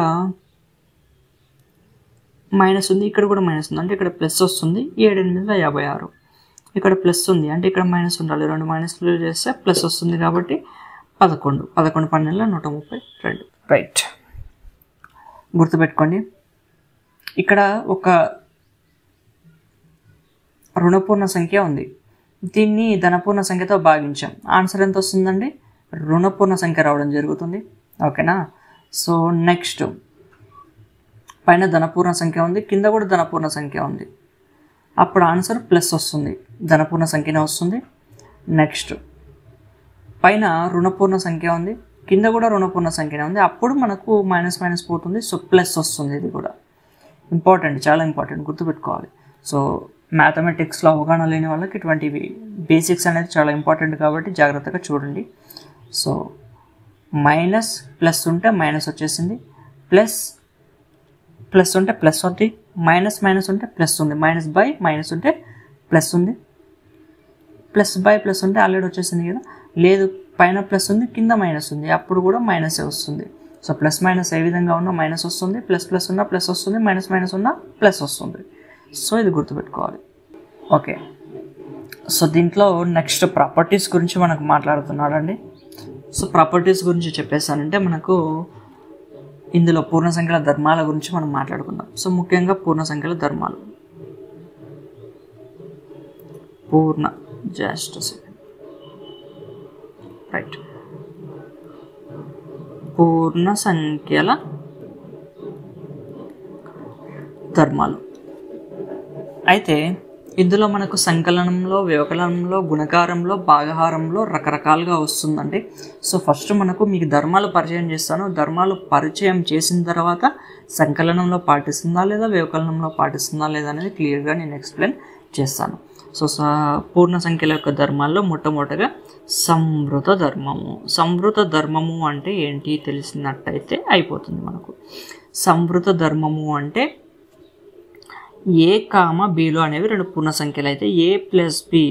మైనస్ ఉంది ఇక్కడ కూడా మైనస్ ఉంది అంటే ఇక్కడ ప్లస్ వస్తుంది ఏడు ఎనిమిదిలో యాభై ఆరు ఇక్కడ ప్లస్ ఉంది అంటే ఇక్కడ మైనస్ ఉండాలి రెండు మైనస్లు చేస్తే ప్లస్ వస్తుంది కాబట్టి పదకొండు పదకొండు పన్నెండులో నూట ముప్పై రెండు రైట్ గుర్తుపెట్టుకోండి ఇక్కడ ఒక రుణపూర్ణ సంఖ్య ఉంది దీన్ని ధనపూర్ణ సంఖ్యతో భాగించాం ఆన్సర్ ఎంత వస్తుందండి రుణపూర్ణ సంఖ్య రావడం జరుగుతుంది ఓకేనా సో నెక్స్ట్ పైన ధనపూర్ణ సంఖ్య ఉంది కింద కూడా ధనపూర్ణ సంఖ్య ఉంది అప్పుడు ఆన్సర్ ప్లస్ వస్తుంది ధనపూర్ణ సంఖ్యనే వస్తుంది నెక్స్ట్ పైన రుణపూర్ణ సంఖ్య ఉంది కింద కూడా రుణపూర్ణ సంఖ్యనే ఉంది అప్పుడు మనకు మైనస్ మైనస్ పోతుంది సో ప్లస్ వస్తుంది ఇది కూడా ఇంపార్టెంట్ చాలా ఇంపార్టెంట్ గుర్తుపెట్టుకోవాలి సో మ్యాథమెటిక్స్లో అవగాహన లేని వాళ్ళకి ఇటువంటివి బేసిక్స్ అనేది చాలా ఇంపార్టెంట్ కాబట్టి జాగ్రత్తగా చూడండి సో మైనస్ ప్లస్ ఉంటే మైనస్ వచ్చేసింది ప్లస్ ప్లస్ ఉంటే ప్లస్ ఉంది మైనస్ మైనస్ ఉంటే ప్లస్ ఉంది మైనస్ బై మైనస్ ఉంటే ప్లస్ ఉంది ప్లస్ బై ప్లస్ ఉంటే ఆల్రెడీ వచ్చేసింది కదా లేదు పైన ప్లస్ ఉంది కింద మైనస్ ఉంది అప్పుడు కూడా మైనసే వస్తుంది సో ప్లస్ మైనస్ ఏ విధంగా ఉన్నా మైనస్ వస్తుంది ప్లస్ ప్లస్ ఉన్నా ప్లస్ వస్తుంది మైనస్ మైనస్ ఉన్నా ప్లస్ వస్తుంది సో ఇది గుర్తుపెట్టుకోవాలి ఓకే సో దీంట్లో నెక్స్ట్ ప్రాపర్టీస్ గురించి మనకు మాట్లాడుతున్నాడండి సో ప్రాపర్టీస్ గురించి చెప్పేసానంటే మనకు ఇందులో పూర్ణ సంఖ్యల ధర్మాల గురించి మనం మాట్లాడుకుందాం సో ముఖ్యంగా పూర్ణ సంఖ్యల ధర్మాలు పూర్ణ జస్ట్ సెకండ్ రైట్ పూర్ణ సంఖ్యల ధర్మాలు అయితే ఇందులో మనకు సంకలనంలో వ్యవకలనంలో గుణకారంలో భాగహారంలో రకరకాలుగా వస్తుందండి సో ఫస్ట్ మనకు మీకు ధర్మాలు పరిచయం చేస్తాను ధర్మాలు పరిచయం చేసిన తర్వాత సంకలనంలో పాటిస్తుందా లేదా వ్యవకలనంలో పాటిస్తుందా లేదా అనేది క్లియర్గా నేను ఎక్స్ప్లెయిన్ చేస్తాను సో స- పూర్ణ సంఖ్యల యొక్క ధర్మాల్లో మొట్టమొదటగా సంవృత ధర్మము సంవృత ధర్మము అంటే ఏంటి తెలిసినట్టయితే అయిపోతుంది మనకు సంవృత ధర్మము అంటే ఏ కామ బిలో అనేవి రెండు పూర్ణ సంఖ్యలు అయితే ఏ ప్లస్ బి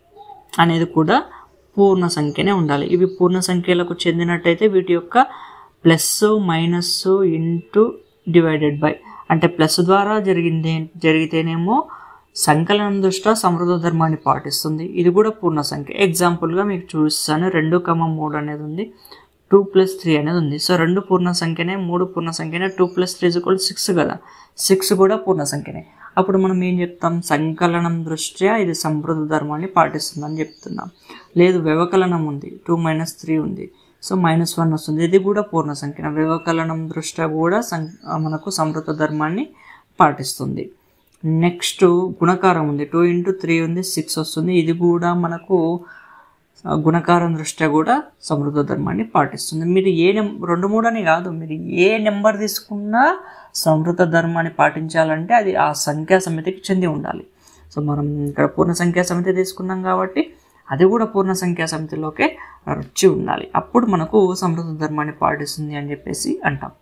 అనేది కూడా పూర్ణ సంఖ్యనే ఉండాలి ఇవి పూర్ణ సంఖ్యలకు చెందినట్టయితే వీటి యొక్క plus minus into divided by అంటే ప్లస్ ద్వారా జరిగింది జరిగితేనేమో సంకలనం దృష్ట్యా సమృద్ధ ధర్మాన్ని పాటిస్తుంది ఇది కూడా పూర్ణ సంఖ్య ఎగ్జాంపుల్గా మీకు చూస్తాను రెండు కమ మూడు అనేది ఉంది టూ ప్లస్ త్రీ అనేది ఉంది సో రెండు పూర్ణ సంఖ్యనే మూడు పూర్ణ సంఖ్యనే two plus three equal six కదా సిక్స్ కూడా పూర్ణ సంఖ్యనే అప్పుడు మనం ఏం చెప్తాం సంకలనం దృష్ట్యా ఇది సమృద్ధ ధర్మాన్ని పాటిస్తుందని చెప్తున్నాం లేదు వ్యవకలనం ఉంది టూ మైనస్ త్రీ ఉంది సో మైనస్ వన్ వస్తుంది ఇది కూడా పూర్ణ సంఖ్య వ్యవకలనం దృష్ట్యా కూడా సం మనకు సమృద్ధ ధర్మాన్ని పాటిస్తుంది నెక్స్ట్ గుణకారం ఉంది టూ ఇంటూ త్రీ ఉంది సిక్స్ వస్తుంది ఇది కూడా మనకు ఆ, గుణకారం దృష్ట్యా కూడా సమృద్ధ ధర్మాన్ని పాటిస్తుంది మీరు ఏ నెం రెండు మూడు అని కాదు మీరు ఏ నెంబర్ తీసుకున్నా సమృద్ధ ధర్మాన్ని పాటించాలంటే అది ఆ సంఖ్యా సమితికి చెంది ఉండాలి సో మనం ఇక్కడ పూర్ణ సంఖ్యా సమితి తీసుకున్నాం కాబట్టి అది కూడా పూర్ణ సంఖ్యా సమితిలోకే వచ్చి ఉండాలి అప్పుడు మనకు సమృద్ధ ధర్మాన్ని పాటిస్తుంది అని చెప్పేసి అంటాం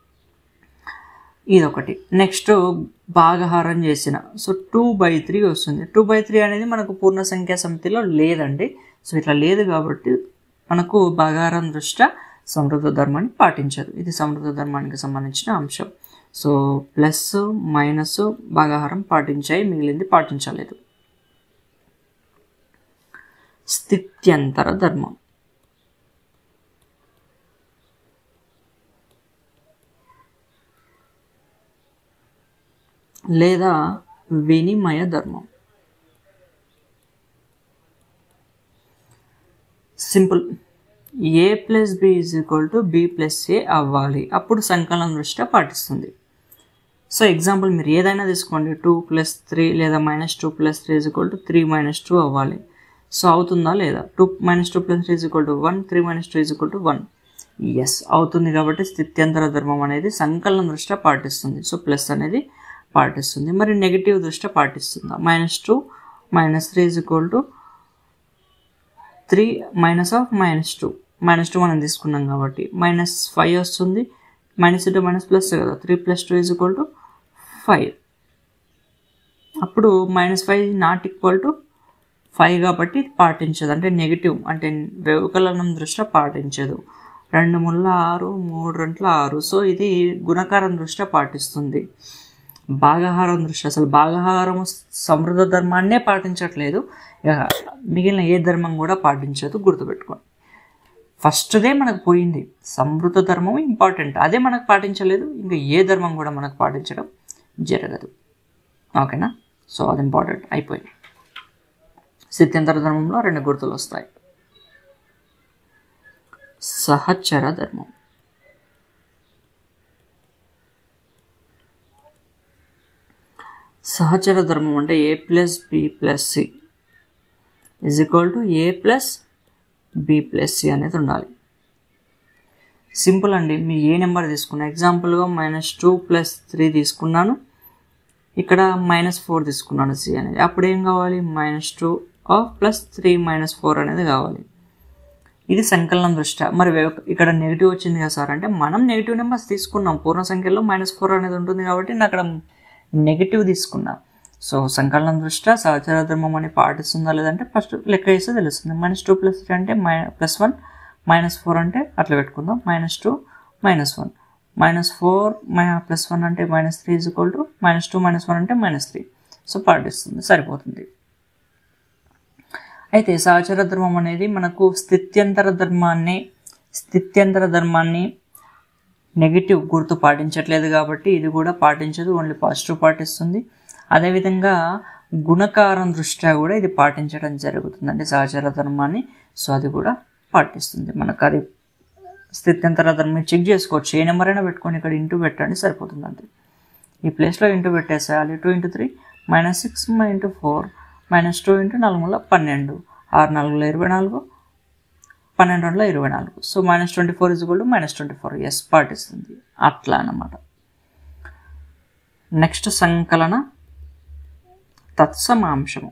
ఇదొకటి నెక్స్ట్ భాగహారం చేసిన సో టూ బై త్రీ వస్తుంది టూ బై త్రీ అనేది మనకు పూర్ణ సంఖ్యా సమితిలో లేదండి సో ఇట్లా లేదు కాబట్టి మనకు భాగాహారం దృష్ట్యా సమృద్ధ ధర్మాన్ని పాటించదు ఇది సమృద్ధ ధర్మానికి సంబంధించిన అంశం సో ప్లస్ మైనస్ భాగాహారం పాటించాయి మిగిలింది పాటించలేదు స్థిత్యంతర ధర్మం లేదా వినిమయ ధర్మం simple A plus B is equal to B plus A అవ్వాలి అప్పుడు సంకలనం దృష్ట్యా పాటిస్తుంది సో ఎగ్జాంపుల్ మీరు ఏదైనా తీసుకోండి టూ ప్లస్ త్రీ లేదా minus two plus three is equal to three minus two అవ్వాలి సో అవుతుందా లేదా two minus two plus three is equal to one three minus two is equal to one yes అవుతుంది కాబట్టి స్థిత్యంతర ధర్మం అనేది సంకలనం దృష్ట్యా పాటిస్తుంది సో ప్లస్ అనేది పాటిస్తుంది మరి నెగిటివ్ దృష్ట్యా పాటిస్తుందా minus two minus three is equal to three minus of minus two minus two మనం తీసుకున్నాం కాబట్టి మైనస్ ఫైవ్ వస్తుంది మైనస్ ఇంటూ మైనస్ ప్లస్ కదా three plus two is equal to five అప్పుడు minus five not equal to five కాబట్టి ఇది పాటించదు అంటే negative అంటే వ్యవకలనం దృష్ట్యా పాటించదు రెండు ముళ్ళ ఆరు మూడు రెంట్ల ఆరు సో ఇది గుణకారం దృష్ట్యా పాటిస్తుంది భాగాహారం దృష్టి అసలు భాగాహారం సమృద్ధ ధర్మాన్నే పాటించట్లేదు ఇక మిగిలిన ఏ ధర్మం కూడా పాటించదు గుర్తుపెట్టుకోండి ఫస్ట్దే మనకు పోయింది సమృద్ధ ధర్మం ఇంపార్టెంట్ అదే మనకు పాటించలేదు ఇంకా ఏ ధర్మం కూడా మనకు పాటించడం జరగదు ఓకేనా సో అది ఇంపార్టెంట్ అయిపోయింది స్థిత్యంతర ధర్మంలో రెండు గుర్తులు వస్తాయి సహచర ధర్మం సహచర ధర్మం అంటే A plus B plus C is equal to A plus B plus C అనేది ఉండాలి సింపుల్ అండి మీరు ఏ నెంబర్ తీసుకున్నా ఎగ్జాంపుల్గా మైనస్ టూ ప్లస్ త్రీ తీసుకున్నాను ఇక్కడ మైనస్ ఫోర్ తీసుకున్నాను సి అనేది అప్పుడు ఏం కావాలి minus two of plus three minus four అనేది కావాలి ఇది సంకలనం దృష్ట్యా మరి వ్యవ- ఇక్కడ నెగిటివ్ వచ్చింది కదా సార్ అంటే మనం నెగిటివ్ నెంబర్స్ తీసుకున్నాం పూర్ణ సంఖ్యలో మైనస్ ఫోర్ అనేది ఉంటుంది కాబట్టి నేను అక్కడ నెగిటివ్ తీసుకున్నా సో సంకలనం దృష్ట్యా సహచర ధర్మం అని పాటిస్తుందా లేదంటే ఫస్ట్ లెక్క వేస్తే తెలుస్తుంది మైనస్ టూ ప్లస్ త్రీ అంటే మై ప్లస్ వన్ మైనస్ ఫోర్ అంటే అట్లా పెట్టుకుందాం minus two minus one minus four మై ప్లస్ వన్ అంటే minus three is equal to minus two minus one అంటే మైనస్ త్రీ సో పాటిస్తుంది సరిపోతుంది అయితే సహచర ధర్మం అనేది మనకు స్థిత్యంతర ధర్మాన్ని స్థిత్యంతర ధర్మాన్ని నెగిటివ్ గుర్తు పాటించట్లేదు కాబట్టి ఇది కూడా పాటించదు ఓన్లీ పాజిటివ్ పాటిస్తుంది అదేవిధంగా గుణకారం దృష్ట్యా కూడా ఇది పాటించడం జరుగుతుంది అంటే సహచర ధర్మాన్ని సో అది కూడా పాటిస్తుంది మనకు అది స్థిత్యంతర ధర్మం చెక్ చేసుకోవచ్చు ఏ నెంబర్ అయినా పెట్టుకొని ఇక్కడ ఇంటూ పెట్టండి సరిపోతుంది అంతే ఈ ప్లేస్లో ఇంటూ పెట్టేసేయాలి two into three minus six into four minus two into నాలుగు మూల పన్నెండు ఆరు నాలుగులో ఇరవై నాలుగు పన్నెండు రెండులో ఇరవై నాలుగు so minus twenty four is to minus twenty four yes పాటిస్తుంది అట్లా అన్నమాట నెక్స్ట్ సంకలన తత్సమాంశము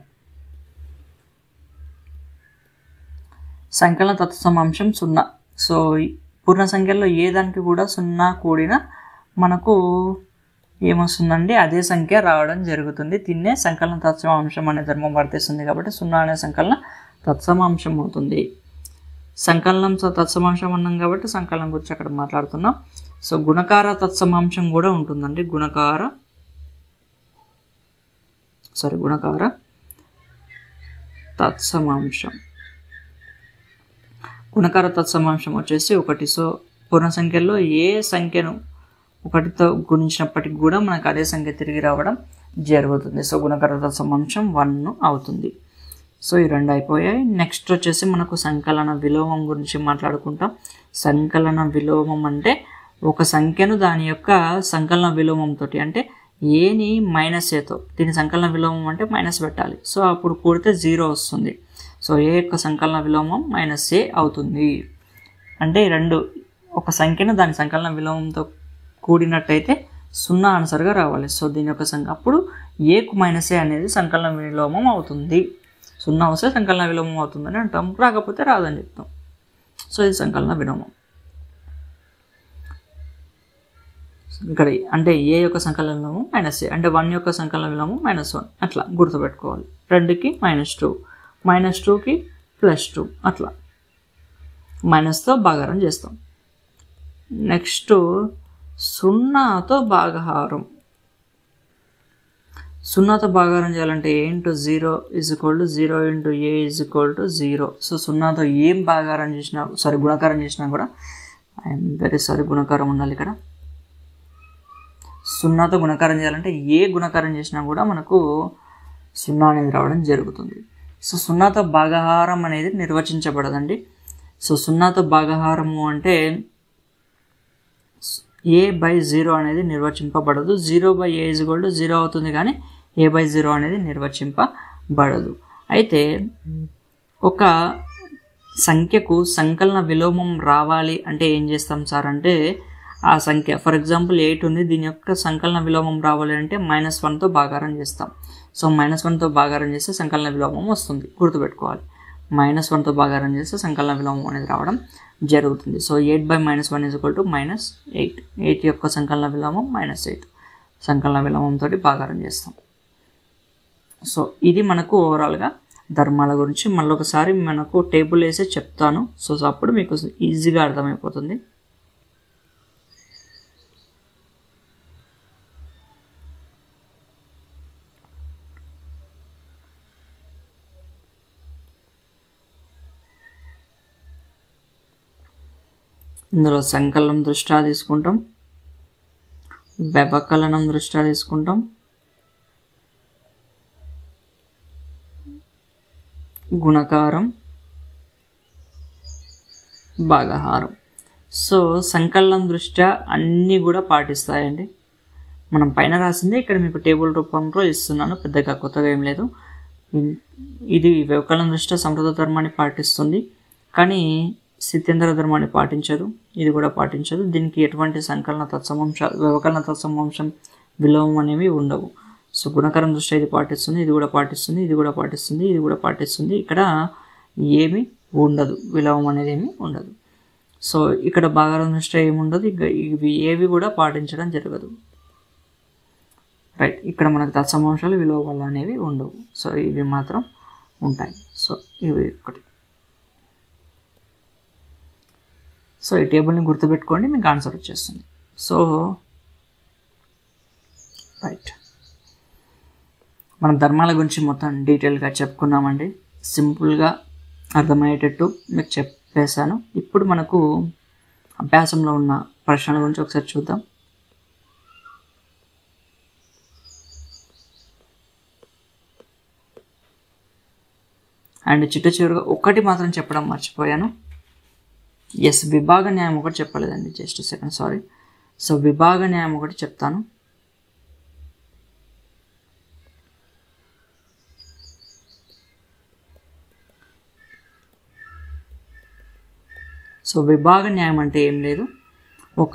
సంకలన తత్సమాంశం సున్నా సో ఈ పూర్ణ సంఖ్యలో ఏ దానికి కూడా సున్నా కూడిన మనకు ఏమొస్తుందండి అదే సంఖ్య రావడం జరుగుతుంది దీన్నే సంకలన తత్సమాంశం అనే ధర్మం వర్తిస్తుంది కాబట్టి సున్నా అనే సంకలన తత్సమాంశం అవుతుంది సంకలనం స- తత్సమాంశం అన్నాం కాబట్టి సంకలనం గురించి అక్కడ మాట్లాడుతున్నాం సో గుణకార తత్సమాంశం కూడా ఉంటుందండి గుణకార సారీ గుణకార తత్సమాంశం గుణకార తత్సమాంశం వచ్చేసి ఒకటి సో పూర్ణ సంఖ్యలో ఏ సంఖ్యను ఒకటితో గుణించినప్పటికి కూడా మనకు అదే సంఖ్య తిరిగి రావడం జరుగుతుంది సో గుణకార తత్సమాంశం వన్ అవుతుంది సో ఈ రెండు అయిపోయాయి నెక్స్ట్ వచ్చేసి మనకు సంకలన విలోమం గురించి మాట్లాడుకుంటాం సంకలన విలోమం అంటే ఒక సంఖ్యను దాని యొక్క సంకలన విలోమంతో అంటే ఏని మైనస్ ఏతో దీని సంకలన విలోమం అంటే మైనస్ పెట్టాలి సో అప్పుడు కూడితే జీరో వస్తుంది సో ఏ యొక్క సంకలన విలోమం మైనస్ ఏ అవుతుంది అంటే ఈ రెండు ఒక సంఖ్యను దాని సంకలన విలోమంతో కూడినట్టయితే సున్నా ఆన్సర్గా రావాలి సో దీని యొక్క సంఖ్య అప్పుడు ఏకు మైనస్ ఏ అనేది సంకలన విలోమం అవుతుంది సున్నా వస్తే సంకలన విలోమం అవుతుందని అంటాం రాకపోతే రాదని చెప్తాం సో ఇది సంకలన విలోమం ఇక్కడ అంటే ఏ యొక్క సంకలన విలోమం మైనస్ ఏ అంటే వన్ యొక్క సంకలన విలోమం మైనస్ వన్ అట్లా గుర్తుపెట్టుకోవాలి రెండుకి మైనస్ టూ మైనస్ టూకి ప్లస్ టూ అట్లా మైనస్తో భాగారం చేస్తాం నెక్స్ట్ సున్నాతో భాగహారం సున్నాతో భాగారం చేయాలంటే A into zero is equal to zero into A is equal to zero so సున్నాతో ఏం భాగారం చేసినా సారీ గుణకారం చేసినా కూడా ఐఎమ్ వెరీ సారీ గుణకారం ఉండాలి ఇక్కడ సున్నాతో గుణకారం చేయాలంటే ఏ గుణకారం చేసినా కూడా మనకు సున్నా అనేది రావడం జరుగుతుంది సో సున్నాతో భాగహారం అనేది నిర్వచించబడదండి సో సున్నాతో భాగహారము అంటే ఏ బై జీరో అనేది నిర్వచింపబడదు zero by A is to zero అవుతుంది కానీ ఏ బై జీరో అనేది నిర్వచింపబడదు అయితే ఒక సంఖ్యకు సంకలన విలోమం రావాలి అంటే ఏం చేస్తాం సార్ అంటే ఆ సంఖ్య ఫర్ ఎగ్జాంపుల్ ఎయిట్ ఉంది దీని యొక్క సంకలన విలోమం రావాలి అంటే మైనస్ వన్తో భాగారం చేస్తాం సో మైనస్ వన్తో భాగారం చేస్తే సంకలన విలోమం వస్తుంది గుర్తుపెట్టుకోవాలి మైనస్ వన్తో భాగారం చేస్తే సంకలన విలోమం అనేది రావడం జరుగుతుంది so eight by minus one is equal to minus eight eight యొక్క సంకలన విలోమం మైనస్ ఎయిట్ సంకలన విలోమంతో భాగారం చేస్తాం సో ఇది మనకు ఓవరాల్గా ధర్మాల గురించి మళ్ళీ ఒకసారి మనకు టేబుల్ వేసి చెప్తాను సో అప్పుడు మీకు ఈజీగా అర్థమైపోతుంది ఇందులో సంకలనం దృష్ట్యా తీసుకుంటాం వ్యవకలనం దృష్ట్యా తీసుకుంటాం గుణకారం భాగహారం సో సంకలనం దృష్ట్యా అన్నీ కూడా పాటిస్తాయండి మనం పైన రాసిందే ఇక్కడ మీకు టేబుల్ రూపంలో ఇస్తున్నాను పెద్దగా కొత్తగా ఏం లేదు ఇది వ్యవకలనం దృష్ట్యా సమృద్ధ ధర్మాన్ని పాటిస్తుంది కానీ స్థిత్యంతర ధర్మాన్ని పాటించదు ఇది కూడా పాటించదు దీనికి ఎటువంటి సంకలన తత్సమాంశ వ్యవకలన తత్సమాంశం విలోమం అనేవి ఉండవు సో గుణకరం దృష్ట్యా ఇది పాటిస్తుంది ఇది కూడా పాటిస్తుంది ఇది కూడా పాటిస్తుంది ఇది కూడా పాటిస్తుంది ఇక్కడ ఏమి ఉండదు విలోమం అనేది ఏమి ఉండదు సో ఇక్కడ భాగారం దృష్ట్యా ఏమి ఉండదు ఇక ఇవి ఏవి కూడా పాటించడం జరగదు రైట్ ఇక్కడ మనకు తత్సమాంశాలు విలోమాలు అనేవి ఉండవు సో ఇవి మాత్రం ఉంటాయి సో ఇవి ఒకటి సో ఈ టేబుల్ని గుర్తుపెట్టుకోండి మీకు ఆన్సర్ వచ్చేస్తుంది సో రైట్ మన ధర్మాల గురించి మొత్తం డీటెయిల్గా చెప్పుకున్నామండి సింపుల్గా అర్థమయ్యేటట్టు మీకు చెప్పేశాను ఇప్పుడు మనకు అభ్యాసంలో ఉన్న ప్రశ్నల గురించి ఒకసారి చూద్దాం అండ్ చిట్ట చివరిగా ఒకటి మాత్రం చెప్పడం మర్చిపోయాను ఎస్ విభాగ న్యాయం ఒకటి చెప్పలేదండి జస్ట్ సెకండ్ సారీ సో విభాగ న్యాయం ఒకటి చెప్తాను సో విభాగ న్యాయం అంటే ఏం లేదు ఒక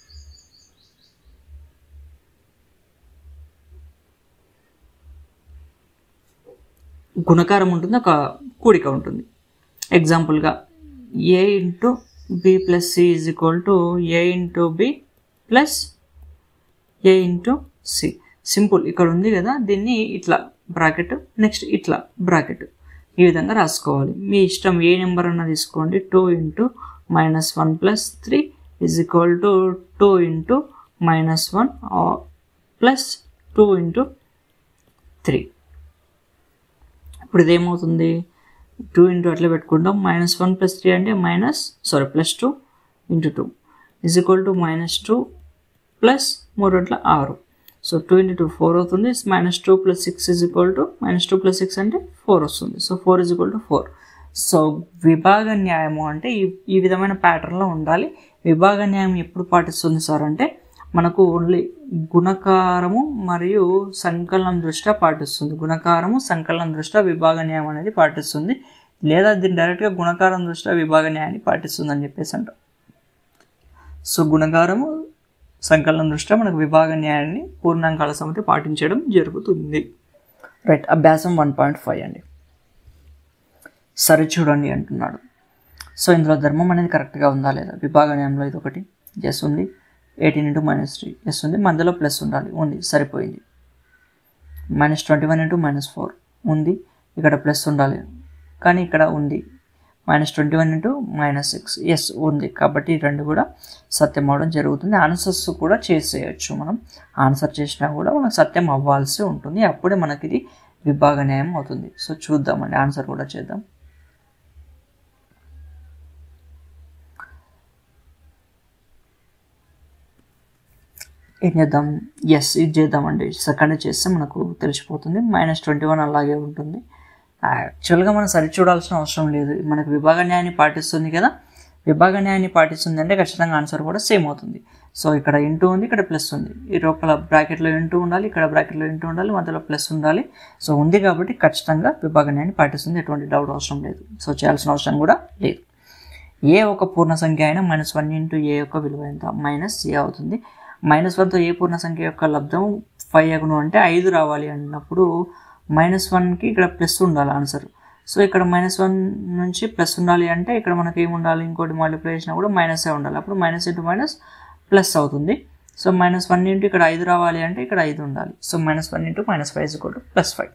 గుణకారం ఉంటుంది ఒక కూడిక ఉంటుంది ఎగ్జాంపుల్గా A into B plus C is equal to A into B plus A into C simple ఇక్కడ ఉంది కదా దీన్ని ఇట్లా బ్రాకెట్ నెక్స్ట్ ఇట్లా బ్రాకెట్ ఈ విధంగా రాసుకోవాలి మీ ఇష్టం ఏ నెంబర్ అన్నా తీసుకోండి two into minus one plus three is equal to two into minus one plus two into three ఇప్పుడు ఇదేమవుతుంది టూ ఇంటూ అట్లా పెట్టుకుంటాం మైనస్ వన్ ప్లస్ త్రీ అంటే minus sorry plus two into two is equal to minus two plus మూడు అట్లా ఆరు so two into two four అవుతుంది minus two plus six is equal to minus two plus six అంటే four వస్తుంది so four is equal to four so విభాగ న్యాయము అంటే ఈ ఈ విధమైన ప్యాటర్న్లో ఉండాలి విభాగ న్యాయం ఎప్పుడు పాటిస్తుంది సార్ అంటే మనకు ఓన్లీ గుణకారము మరియు సంకలనం దృష్ట్యా పాటిస్తుంది గుణకారము సంకలనం దృష్ట్యా విభాగ న్యాయం అనేది పాటిస్తుంది లేదా దీన్ని డైరెక్ట్గా గుణకారం దృష్ట్యా విభాగ న్యాయాన్ని పాటిస్తుంది అని చెప్పేసి అంటాం సో గుణకారము సంకలనం దృష్ట్యా మనకు విభాగ న్యాయాన్ని పూర్ణాంకాల సమితి పాటించడం జరుగుతుంది రైట్ అభ్యాసం వన్ పాయింట్ ఫైవ్ అండి సరే చూడండి అంటున్నాడు సో ఇందులో ధర్మం అనేది కరెక్ట్గా ఉందా లేదా విభాగ న్యాయంలో ఇది ఒకటి ఎస్ ఉంది eighteen into minus three yes ఉంది మధ్యలో ప్లస్ ఉండాలి ఉంది సరిపోయింది minus twenty one into minus four ఉంది ఇక్కడ ప్లస్ ఉండాలి కానీ ఇక్కడ ఉంది minus twenty one into minus six yes ఉంది కాబట్టి ఈ రెండు కూడా సత్యం అవడం జరుగుతుంది ఆన్సర్స్ కూడా చేసేయచ్చు మనం ఆన్సర్ చేసినా కూడా మనకు సత్యం అవ్వాల్సి ఉంటుంది అప్పుడే మనకి ఇది విభాగ న్యాయం అవుతుంది సో చూద్దామండి ఆన్సర్ కూడా చేద్దాం ఏం చేద్దాం ఎస్ ఇది చేద్దామండి సెకండ్ చేస్తే మనకు తెలిసిపోతుంది మైనస్ ట్వంటీ వన్ అలాగే ఉంటుంది యాక్చువల్గా మనం సరి చూడాల్సిన అవసరం లేదు మనకు విభాగ న్యాయాన్ని పాటిస్తుంది కదా విభాగ న్యాయాన్ని పాటిస్తుంది అంటే ఖచ్చితంగా ఆన్సర్ కూడా సేమ్ అవుతుంది సో ఇక్కడ ఇంటూ ఉంది ఇక్కడ ప్లస్ ఉంది ఈ లోపల బ్రాకెట్లో ఇంటూ ఉండాలి ఇక్కడ బ్రాకెట్లో ఇంటూ ఉండాలి మధ్యలో ప్లస్ ఉండాలి సో ఉంది కాబట్టి ఖచ్చితంగా విభాగ న్యాయాన్ని పాటిస్తుంది ఎటువంటి డౌట్ అవసరం లేదు సో చేయాల్సిన అవసరం కూడా లేదు ఏ ఒక పూర్ణ సంఖ్య అయినా మైనస్ వన్ ఇంటూ ఏ యొక్క విలువ ఎంత మైనస్ ఏ అవుతుంది మైనస్ వన్తో ఏ పూర్ణ సంఖ్య యొక్క లబ్ధం ఫైవ్ అగును అంటే ఐదు రావాలి అన్నప్పుడు మైనస్ వన్కి ఇక్కడ ప్లస్ ఉండాలి ఆన్సర్ సో ఇక్కడ మైనస్ వన్ నుంచి ప్లస్ ఉండాలి అంటే ఇక్కడ మనకి ఏమి ఉండాలి ఇంకోటి మల్టిప్లై చేసినా కూడా మైనస్ ఏ ఉండాలి అప్పుడు మైనస్ ఇంటూ మైనస్ ప్లస్ అవుతుంది సో మైనస్ వన్ ఇంటూ ఇక్కడ ఐదు రావాలి అంటే ఇక్కడ ఐదు ఉండాలి so minus one into minus five is plus five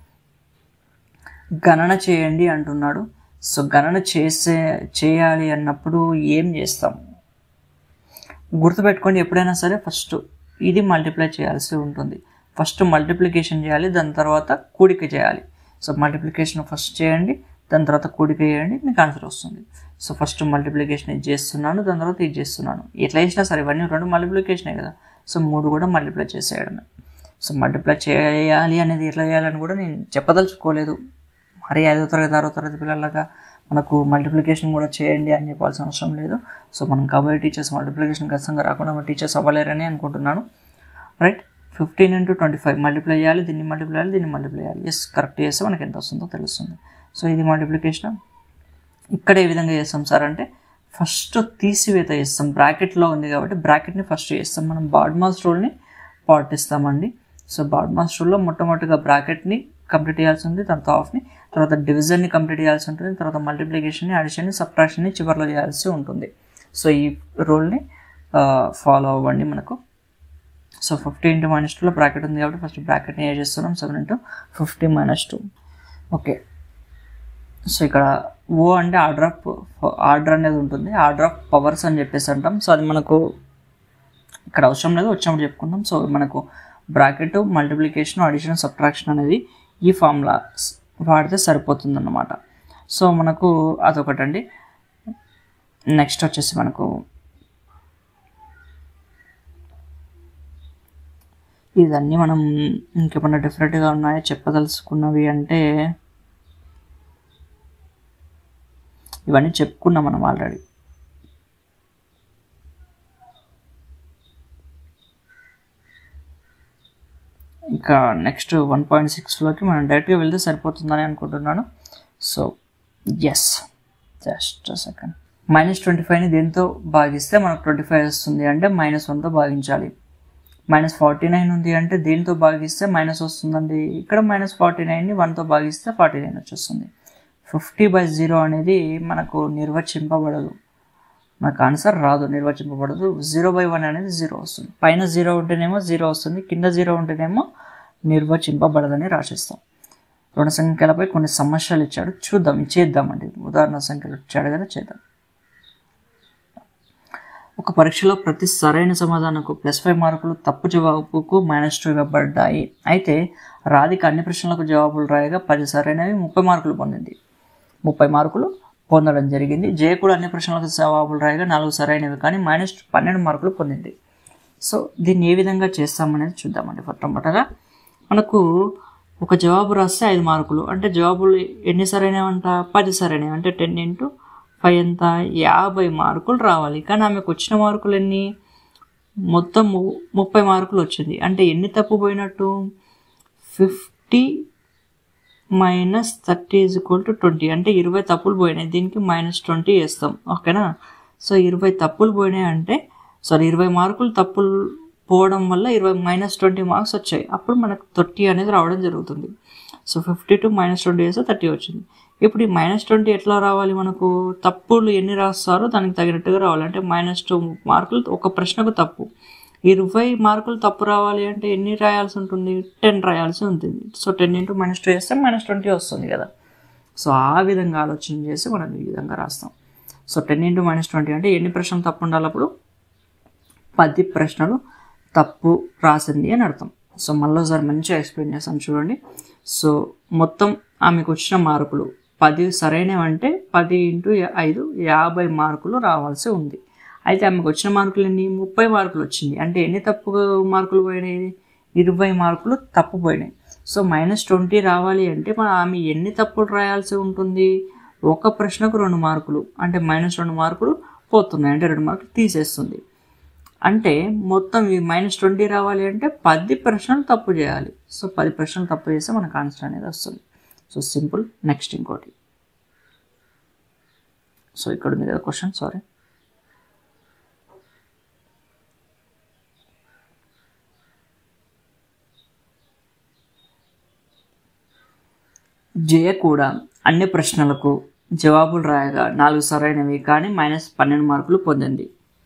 గణన చేయండి అంటున్నాడు సో గణన చేసే చేయాలి అన్నప్పుడు ఏం చేస్తాం గుర్తుపెట్టుకోండి ఎప్పుడైనా సరే ఫస్ట్ ఇది మల్టిప్లై చేయాల్సి ఉంటుంది ఫస్ట్ మల్టిప్లికేషన్ చేయాలి దాని తర్వాత కూడిక చేయాలి సో మల్టిప్లికేషన్ ఫస్ట్ చేయండి దాని తర్వాత కూడిక చేయండి మీకు ఆన్సర్ వస్తుంది సో ఫస్ట్ మల్టిప్లికేషన్ ఇది చేస్తున్నాను దాని తర్వాత ఇది చేస్తున్నాను ఎట్లా చేసినా సరే ఇవన్నీ రెండు మల్టిప్లికేషనే కదా సో మూడు కూడా మల్టిప్లై చేసేయడమే సో మల్టిప్లై చేయాలి అనేది ఎట్లా చేయాలని కూడా నేను చెప్పదలుచుకోలేదు మరి ఐదో తరగతి ఆరో తరగతి పిల్లలగా మనకు మల్టిప్లికేషన్ కూడా చేయండి అని చెప్పాల్సిన అవసరం లేదు సో మనం కాబోయే టీచర్స్ మల్టిప్లికేషన్ ఖచ్చితంగా రాకుండా మన టీచర్స్ అవ్వలేరని అనుకుంటున్నాను right fifteen into twenty five multiply చేయాలి దీన్ని మల్టిప్లై చేయాలి దీన్ని మల్టిప్లై చేయాలి ఎస్ కరెక్ట్ చేస్తే మనకి ఎంత వస్తుందో తెలుస్తుంది సో ఇది మల్టిప్లికేషన్ ఇక్కడ ఏ విధంగా చేస్తాం సార్ అంటే ఫస్ట్ తీసివేత చేస్తాం బ్రాకెట్లో ఉంది కాబట్టి బ్రాకెట్ని ఫస్ట్ చేస్తాం మనం బాడ్మాస్ రూల్ని పాటిస్తామండి సో బాడ్మాస్ రూల్లో మొట్టమొదటిగా బ్రాకెట్ని కంప్లీట్ చేయాల్సి ఉంది తర్వాత ఆఫ్ని తర్వాత డివిజన్ని కంప్లీట్ చేయాల్సి ఉంటుంది తర్వాత మల్టిప్లికేషన్ని అడిషన్ని సబ్ట్రాక్షన్ని చివరిలో చేయాల్సి ఉంటుంది సో ఈ రూల్ని ఫాలో అవ్వండి మనకు సో ఫిఫ్టీ ఇంటూ మైనస్ టూలో బ్రాకెట్ ఉంది కాబట్టి ఫస్ట్ బ్రాకెట్ని ఏ చేస్తున్నాం seven into fifty minus two okay so ఇక్కడ ఓ అంటే ఆర్డర్ ఆఫ్ ఆర్డర్ అనేది ఉంటుంది ఆర్డర్ ఆఫ్ పవర్స్ అని చెప్పేసి అంటాం సో అది మనకు ఇక్కడ అవసరం లేదు వచ్చినప్పుడు చెప్పుకుందాం సో మనకు బ్రాకెట్ మల్టిప్లికేషన్ అడిషన్ సబ్ట్రాక్షన్ అనేది ఈ ఫార్ములా వాడితే సరిపోతుంది అన్నమాట సో మనకు అదొకటండి నెక్స్ట్ వచ్చేసి మనకు ఇదన్నీ మనం ఇంకేమన్నా డిఫరెంట్గా ఉన్నాయో చెప్పదలుచుకున్నవి అంటే ఇవన్నీ చెప్పుకున్నాం మనం ఆల్రెడీ ఇంకా నెక్స్ట్ వన్ పాయింట్ సిక్స్లోకి మనం డైరెక్ట్గా వెళ్తే సరిపోతుందని అనుకుంటున్నాను so yes just second minus twenty ఫైవ్ని దేంతో భాగిస్తే మనకు ట్వంటీ ఫైవ్ వస్తుంది అంటే మైనస్ వన్తో భాగించాలి మైనస్ ఫార్టీ నైన్ ఉంది అంటే దేంతో భాగిస్తే మైనస్ వస్తుందండి ఇక్కడ మైనస్ ఫార్టీ నైన్ని వన్తో భాగిస్తే ఫార్టీ నైన్ వచ్చేస్తుంది ఫిఫ్టీ బై జీరో అనేది మనకు నిర్వచింపబడదు మనకు ఆన్సర్ రాదు నిర్వచింపబడదు జీరో బై వన్ అనేది జీరో వస్తుంది పైన జీరో ఉంటేనేమో జీరో వస్తుంది కింద జీరో ఉంటేనేమో నిర్వచింపబడదని రాసిస్తాం రుణ సంఖ్యలపై కొన్ని సమస్యలు ఇచ్చాడు చూద్దాం చేద్దామండి ఉదాహరణ సంఖ్యలు ఇచ్చాడు కదా చేద్దాం ఒక పరీక్షలో ప్రతి సరైన సమాధానంకు ప్లస్ ఫైవ్ మార్కులు తప్పు జవాబుకు మైనస్ టూ ఇవ్వబడ్డాయి అయితే రాధిక అన్ని ప్రశ్నలకు జవాబులు రాయగా పది సరైనవి ముప్పై మార్కులు పొందింది ముప్పై మార్కులు పొందడం జరిగింది జయ కూడా అన్ని ప్రశ్నలకు జవాబులు రాయగా నాలుగు సరైనవి కానీ మైనస్ పన్నెండు మార్కులు పొందింది సో దీన్ని ఏ విధంగా చేస్తామనేది చూద్దామండి మొట్టమొదటగా మనకు ఒక జవాబు రాస్తే ఐదు మార్కులు అంటే జవాబులు ఎన్ని సరైనవంట పది సరైనవి అంటే టెన్ ఇంటూ ఫైవ్ ఎంత యాభై మార్కులు రావాలి కానీ ఆమెకు వచ్చిన మార్కులు ఎన్ని మొత్తం ము- ముప్పై మార్కులు వచ్చింది అంటే ఎన్ని తప్పు పోయినట్టు fifty minus thirty is equal to twenty అంటే ఇరవై తప్పులు పోయినాయి దీనికి మైనస్ ట్వంటీ వేస్తాం ఓకేనా సో ఇరవై తప్పులు పోయినాయి అంటే సారీ ఇరవై మార్కులు తప్పులు పోవడం వల్ల ఇరవై మైనస్ ట్వంటీ మార్క్స్ వచ్చాయి అప్పుడు మనకు థర్టీ అనేది రావడం జరుగుతుంది so fifty to minus twenty వేస్తే థర్టీ వచ్చింది ఇప్పుడు ఈ మైనస్ ట్వంటీ ఎట్లా రావాలి మనకు తప్పులు ఎన్ని రాస్తారో దానికి తగినట్టుగా రావాలి అంటే మైనస్ టూ మార్కులు ఒక ప్రశ్నకు తప్పు ఇరవై మార్కులు తప్పు రావాలి అంటే ఎన్ని రాయాల్సి ఉంటుంది టెన్ రాయాల్సి ఉంటుంది so ten into minus two వేస్తే మైనస్ ట్వంటీ వస్తుంది కదా సో ఆ విధంగా ఆలోచన చేసి మనం ఈ విధంగా రాస్తాం so ten into minus twenty అంటే ఎన్ని ప్రశ్నలు తప్పు ఉండాలి అప్పుడు పది ప్రశ్నలు తప్పు రాసింది అని అర్థం సో మళ్ళీసారి మంచిగా ఎక్స్ప్లెయిన్ చేస్తాను చూడండి సో మొత్తం ఆమెకు వచ్చిన మార్కులు పది సరైనవి అంటే పది ఇంటూ ఐదు యాభై మార్కులు రావాల్సి ఉంది అయితే ఆమెకు వచ్చిన మార్కులు ఎన్ని ముప్పై మార్కులు వచ్చింది అంటే ఎన్ని తప్పు మార్కులు పోయినాయి ఇరవై మార్కులు తప్పు పోయినాయి సో మైనస్ ట్వంటీ రావాలి అంటే మన ఆమె ఎన్ని తప్పులు రాయాల్సి ఉంటుంది ఒక ప్రశ్నకు రెండు మార్కులు అంటే మైనస్ రెండు మార్కులు పోతున్నాయి అంటే రెండు మార్కులు తీసేస్తుంది అంటే మొత్తం ఈ మైనస్ ట్వంటీ రావాలి అంటే పది ప్రశ్నలు తప్పు చేయాలి సో పది ప్రశ్నలు తప్పు చేస్తే మనకు ఆన్సర్ అనేది వస్తుంది సో సింపుల్ నెక్స్ట్ ఇంకోటి సో ఇక్కడ ఉంది కదా క్వశ్చన్ సారీ జయ కూడా అన్ని ప్రశ్నలకు జవాబులు రాయగా నాలుగు సరైనవి కానీ మైనస్ పన్నెండు మార్కులు పొందింది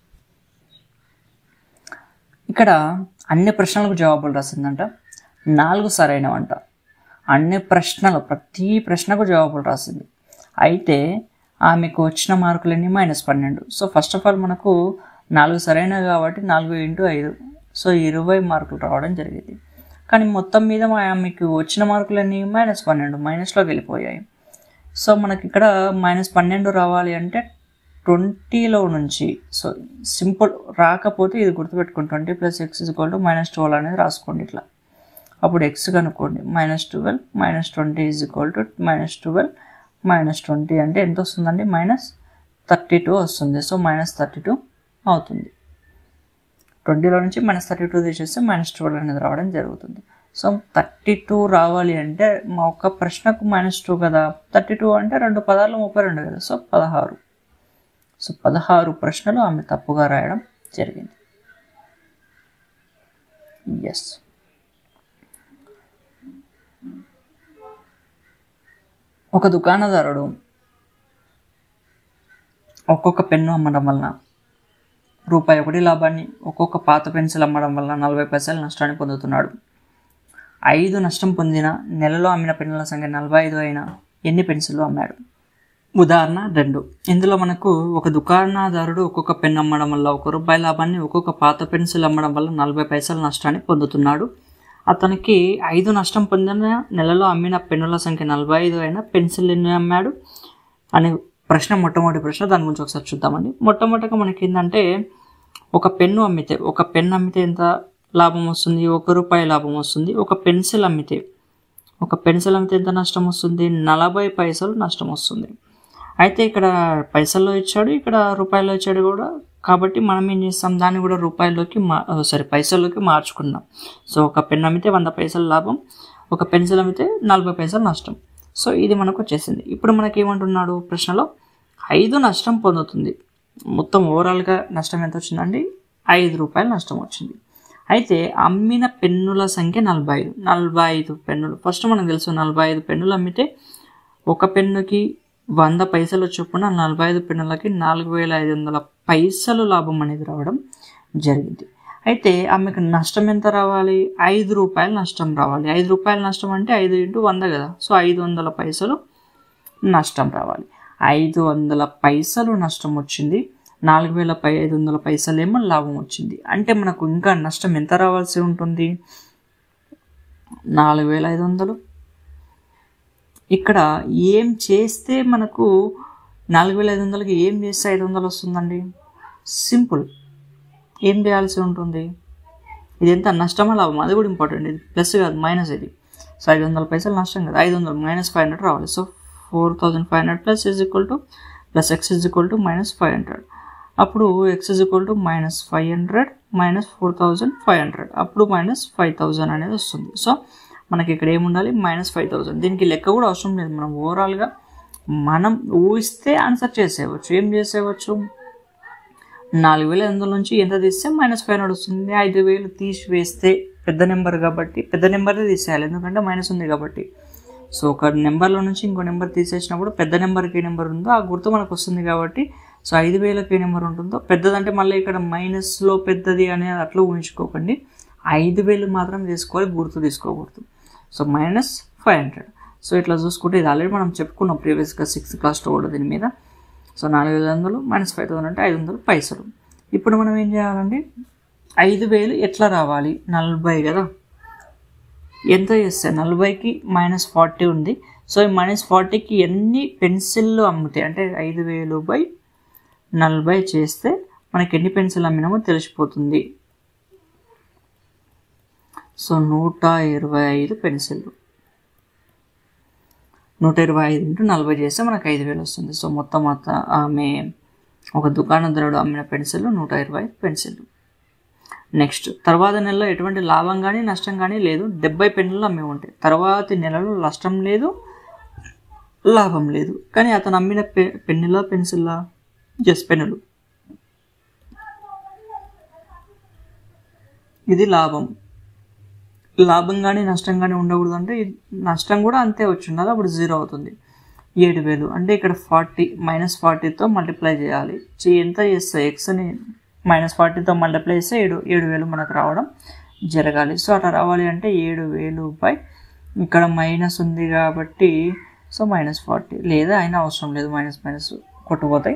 ఇక్కడ అన్ని ప్రశ్నలకు జవాబులు రాసిందంట నాలుగు సరైనవంట అన్ని ప్రశ్నలు ప్రతి ప్రశ్నకు జవాబులు రాసింది అయితే ఆమెకు వచ్చిన మార్కులన్నీ మైనస్ పన్నెండు సో ఫస్ట్ ఆఫ్ ఆల్ మనకు నాలుగు సరైనవి కాబట్టి నాలుగు ఇంటూ ఐదు సో ఇరవై మార్కులు రావడం జరిగింది కానీ మొత్తం మీద మా- ఆమెకు వచ్చిన మార్కులన్నీ మైనస్ పన్నెండు మైనస్లోకి వెళ్ళిపోయాయి సో మనకి ఇక్కడ మైనస్ పన్నెండు రావాలి అంటే ట్వంటీలో నుంచి సో సింపుల్ రాకపోతే ఇది గుర్తుపెట్టుకోండి twenty plus X equal to minus twelve అనేది రాసుకోండి ఇట్లా అప్పుడు ఎక్స్ కనుక్కోండి minus twelve minus twenty is equal to minus twelve minus twenty అంటే ఎంత వస్తుందండి మైనస్ థర్టీ టూ వస్తుంది సో మైనస్ థర్టీ టూ అవుతుంది ట్వంటీలో నుంచి మైనస్ థర్టీ టూ తీసేస్తే మైనస్ ట్వెల్వ్ అనేది రావడం జరుగుతుంది సో థర్టీ టూ రావాలి అంటే మా ఒక్క ప్రశ్నకు మైనస్ టూ కదా థర్టీ టూ అంటే రెండు పదాలు ముప్పై రెండు కదా సో పదహారు సో పదహారు ప్రశ్నలు ఆమె తప్పుగా రాయడం జరిగింది ఎస్ ఒక దుకాణదారుడు ఒక్కొక్క పెన్ను అమ్మడం వలన రూపాయి ఒకటి లాభాన్ని ఒక్కొక్క పాత పెన్సిల్ అమ్మడం వల్ల నలభై పైసలు నష్టాన్ని పొందుతున్నాడు ఐదు నష్టం పొందిన నెలలో అమ్మిన పెన్నుల సంఖ్య నలభై ఐదు అయినా ఎన్ని పెన్సిళ్ళు అమ్మాడు ఉదాహరణ రెండు ఇందులో మనకు ఒక దుకాణదారుడు ఒక్కొక్క పెన్ అమ్మడం వల్ల ఒక రూపాయి లాభాన్ని ఒక్కొక్క పాత పెన్సిల్ అమ్మడం వల్ల నలభై పైసల నష్టాన్ని పొందుతున్నాడు అతనికి ఐదు నష్టం పొందిన నెలలో అమ్మిన పెన్నుల సంఖ్య నలభై ఐదు అయినా పెన్సిల్ ఎన్ని అమ్మాడు అనే ప్రశ్న మొట్టమొదటి ప్రశ్న దాని గురించి ఒకసారి చూద్దామండి మొట్టమొదటిగా మనకి ఏంటంటే ఒక పెన్ను అమ్మితే ఒక పెన్ అమ్మితే ఎంత లాభం వస్తుంది ఒక రూపాయి లాభం వస్తుంది ఒక పెన్సిల్ అమ్మితే ఒక పెన్సిల్ అమ్మితే ఎంత నష్టం వస్తుంది నలభై పైసలు నష్టం వస్తుంది అయితే ఇక్కడ పైసల్లో ఇచ్చాడు ఇక్కడ రూపాయల్లో ఇచ్చాడు కూడా కాబట్టి మనం ఏం చేస్తాం దాన్ని కూడా రూపాయల్లోకి మా సారీ పైసల్లోకి మార్చుకుందాం సో ఒక పెన్ అమ్మితే వంద పైసలు లాభం ఒక పెన్సిల్ అమ్మితే నలభై పైసలు నష్టం సో ఇది మనకు వచ్చేసింది ఇప్పుడు మనకి ఏమంటున్నాడు ప్రశ్నలో ఐదు నష్టం పొందుతుంది మొత్తం ఓవరాల్గా నష్టం ఎంత వచ్చిందండి ఐదు రూపాయలు నష్టం వచ్చింది అయితే అమ్మిన పెన్నుల సంఖ్య నలభై ఐదు నలభై ఐదు పెన్నులు ఫస్ట్ మనకు తెలుసు నలభై ఐదు పెన్నులు అమ్మితే ఒక పెన్నుకి వంద పైసలు చొప్పున నలభై ఐదు పెన్నులకి నాలుగు వేల ఐదు వందల పైసలు లాభం అనేది రావడం జరిగింది అయితే ఆమెకు నష్టం ఎంత రావాలి ఐదు రూపాయలు నష్టం రావాలి ఐదు రూపాయల నష్టం అంటే ఐదు ఇంటూ వంద కదా సో ఐదు వందల పైసలు నష్టం రావాలి ఐదు వందల పైసలు నష్టం వచ్చింది నాలుగు వేల పై ఐదు వందల పైసలు ఏమో లాభం వచ్చింది అంటే మనకు ఇంకా నష్టం ఎంత రావాల్సి ఉంటుంది నాలుగు వేల ఐదు వందలు ఇక్కడ ఏం చేస్తే మనకు నాలుగు వేల ఐదు వందలకి ఏం చేస్తే ఐదు వందలు వస్తుందండి సింపుల్ ఏం చేయాల్సి ఉంటుంది ఇది ఎంత నష్టమా లాభం అది కూడా ఇంపార్టెంట్ ఇది ప్లస్ కాదు మైనస్ ఇది సో ఐదు వందల పైసలు నష్టం కదా ఐదు వందలు మైనస్ ఫైవ్ హండ్రెడ్ రావాలి so four thousand five hundred plus is equal to plus X is equal to minus five hundred అప్పుడు X is equal to minus five hundred minus four thousand five hundred అప్పుడు minus five thousand అనేది వస్తుంది so మనకి ఇక్కడ ఏముండాలి minus five thousand దీనికి లెక్క కూడా అవసరం లేదు మనం ఓవరాల్గా మనం ఊహిస్తే ఆన్సర్ చేసేయవచ్చు ఏం చేసేయవచ్చు నాలుగు వేల ఐదు వందల నుంచి ఎంత తీస్తే మైనస్ ఫైవ్ హండ్రెడ్ వస్తుంది ఐదు వేలు తీసివేస్తే పెద్ద నెంబర్ కాబట్టి పెద్ద నెంబర్దే తీసేయాలి ఎందుకంటే మైనస్ ఉంది కాబట్టి సో ఒక నెంబర్లో నుంచి ఇంకో నెంబర్ తీసేసినప్పుడు పెద్ద నెంబర్కి ఏ నెంబర్ ఉందో ఆ గుర్తు మనకు వస్తుంది కాబట్టి సో ఐదు వేలకి ఏ నెంబర్ ఉంటుందో పెద్దదంటే మళ్ళీ ఇక్కడ మైనస్లో పెద్దది అనేది అట్లా ఊహించుకోకండి ఐదు వేలు మాత్రం తీసుకోవాలి గుర్తు తీసుకోకూడదు so minus five hundred so ఇట్లా చూసుకుంటే ఇది ఆల్రెడీ మనం చెప్పుకున్నాం ప్రీవియస్గా సిక్స్త్ క్లాస్లో కూడా దీని మీద సో నాలుగు వేల వందలు మైనస్ ఫైవ్ థౌసండ్ అంటే ఐదు వందలు పైసలు ఇప్పుడు మనం ఏం చేయాలండి ఐదు వేలు ఎట్లా రావాలి నలభై కదా ఎంత చేస్తే నలభైకి మైనస్ ఫార్టీ ఉంది సో ఈ మైనస్ ఫార్టీకి ఎన్ని పెన్సిళ్ళు అమ్ముతాయి అంటే ఐదు వేలు బై నలభై చేస్తే మనకి ఎన్ని పెన్సిల్ అమ్మినామో తెలిసిపోతుంది సో నూట ఇరవై ఐదు పెన్సిళ్ళు నూట ఇరవై ఐదు ఇంటూ నలభై చేస్తే మనకు ఐదు వేలు వస్తుంది సో మొత్తం మొత్తం ఆమె ఒక దుకాణదారుడు అమ్మిన పెన్సిల్ నూట ఇరవై ఐదు పెన్సిల్ నెక్స్ట్ తర్వాత నెలలో ఎటువంటి లాభం కానీ నష్టం కానీ లేదు డెబ్బై పెన్నులు అమ్మే ఉంటాయి తర్వాతి నెలలో నష్టం లేదు లాభం లేదు కానీ అతను అమ్మిన పె పెన్నులా పెన్సిల్లా జస్ట్ పెన్నులు ఇది లాభం లాభం కానీ నష్టం కానీ ఉండకూడదు అంటే ఇది నష్టం కూడా అంతే వచ్చి ఉండాలి అప్పుడు జీరో అవుతుంది ఏడు వేలు అంటే ఇక్కడ ఫార్టీ మైనస్ ఫార్టీతో మల్టిప్లై చేయాలి చే- ఎంత చేస్తాయి ఎక్స్ని మైనస్ ఫార్టీతో మల్టిప్లై చేస్తే ఏడు ఏడు వేలు మనకు రావడం జరగాలి సో అట్లా రావాలి అంటే ఏడు వేలు బై ఇక్కడ మైనస్ ఉంది కాబట్టి సో మైనస్ ఫార్టీ లేదా అయినా అవసరం లేదు మైనస్ మైనస్ కొట్టుకుపోతాయి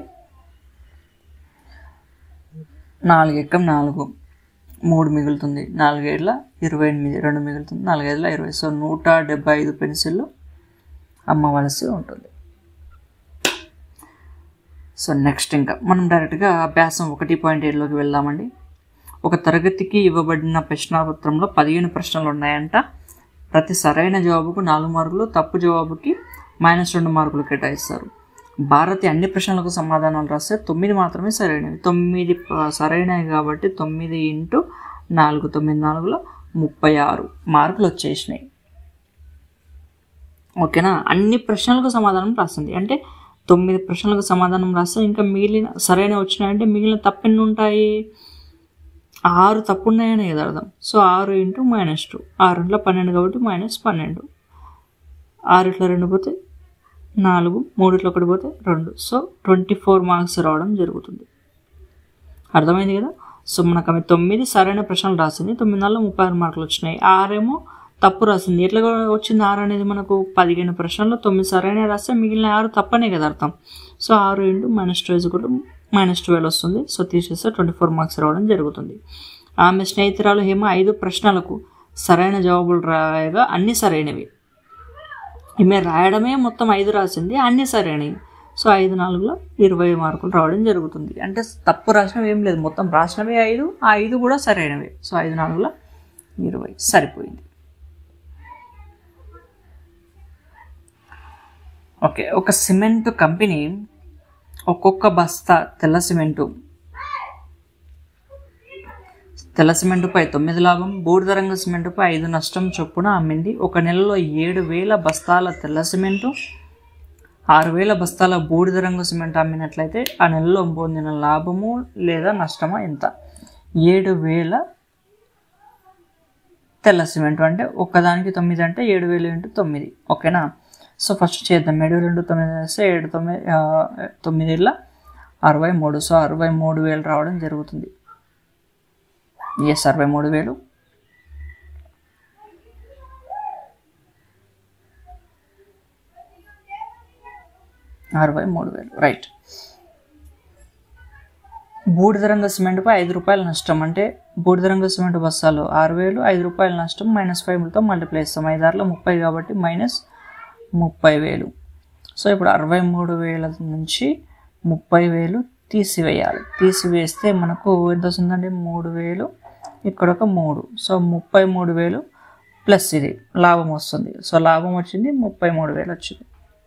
నాలుగు ఎక్కం నాలుగు మూడు మిగులుతుంది నాలుగేళ్ళ ఇరవై ఎనిమిది రెండు మిగులుతుంది నాలుగైదుల ఇరవై సో నూట డెబ్బై ఐదు పెన్సిళ్ళు అమ్మవలసి ఉంటుంది సో నెక్స్ట్ ఇంకా మనం డైరెక్ట్గా అభ్యాసం ఒకటి పాయింట్ ఏడులోకి వెళ్దామండి ఒక తరగతికి ఇవ్వబడిన ప్రశ్నాపత్రంలో పదిహేను ప్రశ్నలు ఉన్నాయంట ప్రతి సరైన జవాబుకు నాలుగు మార్కులు తప్పు జవాబుకి మైనస్ రెండు మార్కులు కేటాయిస్తారు భారతి అన్ని ప్రశ్నలకు సమాధానాలు రాస్తే తొమ్మిది మాత్రమే సరైనవి తొమ్మిది ప- సరైనవి కాబట్టి తొమ్మిది ఇంటూ నాలుగు తొమ్మిది నాలుగులో ముప్పై ఆరు మార్కులు వచ్చేసినాయి ఓకేనా అన్ని ప్రశ్నలకు సమాధానం రాస్తుంది అంటే తొమ్మిది ప్రశ్నలకు సమాధానం రాస్తే ఇంకా మిగిలిన సరైన వచ్చినాయంటే మిగిలిన తప్పెన్ని ఉంటాయి ఆరు తప్పు ఉన్నాయని కదా అర్థం సో ఆరు ఇంటూ మైనస్ టూ ఆరు ఇంట్లో పన్నెండు కాబట్టి మైనస్ పన్నెండు ఆరు ఇట్లా రెండు పోతే నాలుగు మూడిట్లో ఒకటి పోతే రెండు సో ట్వంటీ ఫోర్ మార్క్స్ రావడం జరుగుతుంది అర్థమైంది కదా సో మనకు ఆమె తొమ్మిది సరైన ప్రశ్నలు రాసింది తొమ్మిది నెలలు ముప్పై ఆరు మార్కులు వచ్చినాయి ఆరేమో తప్పు రాసింది ఎట్లా వచ్చింది ఆరు అనేది మనకు పదిహేను ప్రశ్నల్లో తొమ్మిది సరైన రాస్తే మిగిలిన ఆరు తప్పనే కదా అర్థం సో ఆరు ఇంటూ మైనస్ టూ కూడా మైనస్ ట్వెల్వ్ వస్తుంది సో తీసేస్తే ట్వంటీ ఫోర్ మార్క్స్ రావడం జరుగుతుంది ఆమె స్నేహితురాలు హేమ ఐదు ప్రశ్నలకు సరైన జవాబులు రాయగా అన్ని సరైనవి ఈమె రాయడమే మొత్తం ఐదు రాసింది అన్ని సరైనవి సో ఐదు నాలుగులో ఇరవై మార్కులు రావడం జరుగుతుంది అంటే తప్పు రాసినవి ఏం లేదు మొత్తం రాసినవి ఐదు ఆ ఐదు కూడా సరైనవి సో ఐదు నాలుగులో ఇరవై సరిపోయింది ఓకే ఒక సిమెంట్ కంపెనీ ఒక్కొక్క బస్తా తెల్ల సిమెంటు తెల్ల సిమెంటుపై తొమ్మిది లాభం బూడిద రంగు సిమెంటుపై ఐదు నష్టం చొప్పున అమ్మింది ఒక నెలలో ఏడు వేల బస్తాల తెల్ల సిమెంటు ఆరు వేల బస్తాల బూడిద రంగు సిమెంట్ అమ్మినట్లయితే ఆ నెలలో పొందిన లాభము లేదా నష్టమా ఎంత ఏడు వేల తెల్ల సిమెంట్ అంటే ఒక్కదానికి తొమ్మిది అంటే ఏడు వేలు ఇంటూ తొమ్మిది ఓకేనా సో ఫస్ట్ చేద్దాం ఏడు వేలు ఇంటూ తొమ్మిది వేస్తే ఏడు తొమ్మిది ఆ, తొమ్మిది ఏళ్ళ అరవై మూడు సో అరవై మూడు వేలు రావడం జరుగుతుంది ఎస్ అరవై మూడు వేలు అరవై మూడు వేలు రైట్ బూడిద రంగు సిమెంట్పై ఐదు రూపాయల నష్టం అంటే బూడిద రంగు సిమెంట్ బస్తాలు ఆరు వేలు ఐదు రూపాయల నష్టం మైనస్ ఫైవ్తో మల్టిప్లై చేస్తాం ఐదారులో ముప్పై కాబట్టి మైనస్ ముప్పై వేలు సో ఇప్పుడు అరవై మూడు వేల నుంచి ముప్పై వేలు తీసివేయాలి తీసివేస్తే మనకు ఎంత వస్తుందండి మూడు వేలు ఇక్కడ ఒక మూడు సో ముప్పై మూడు వేలు ప్లస్ ఇది లాభం వస్తుంది సో లాభం వచ్చింది ముప్పై మూడు వేలు వచ్చింది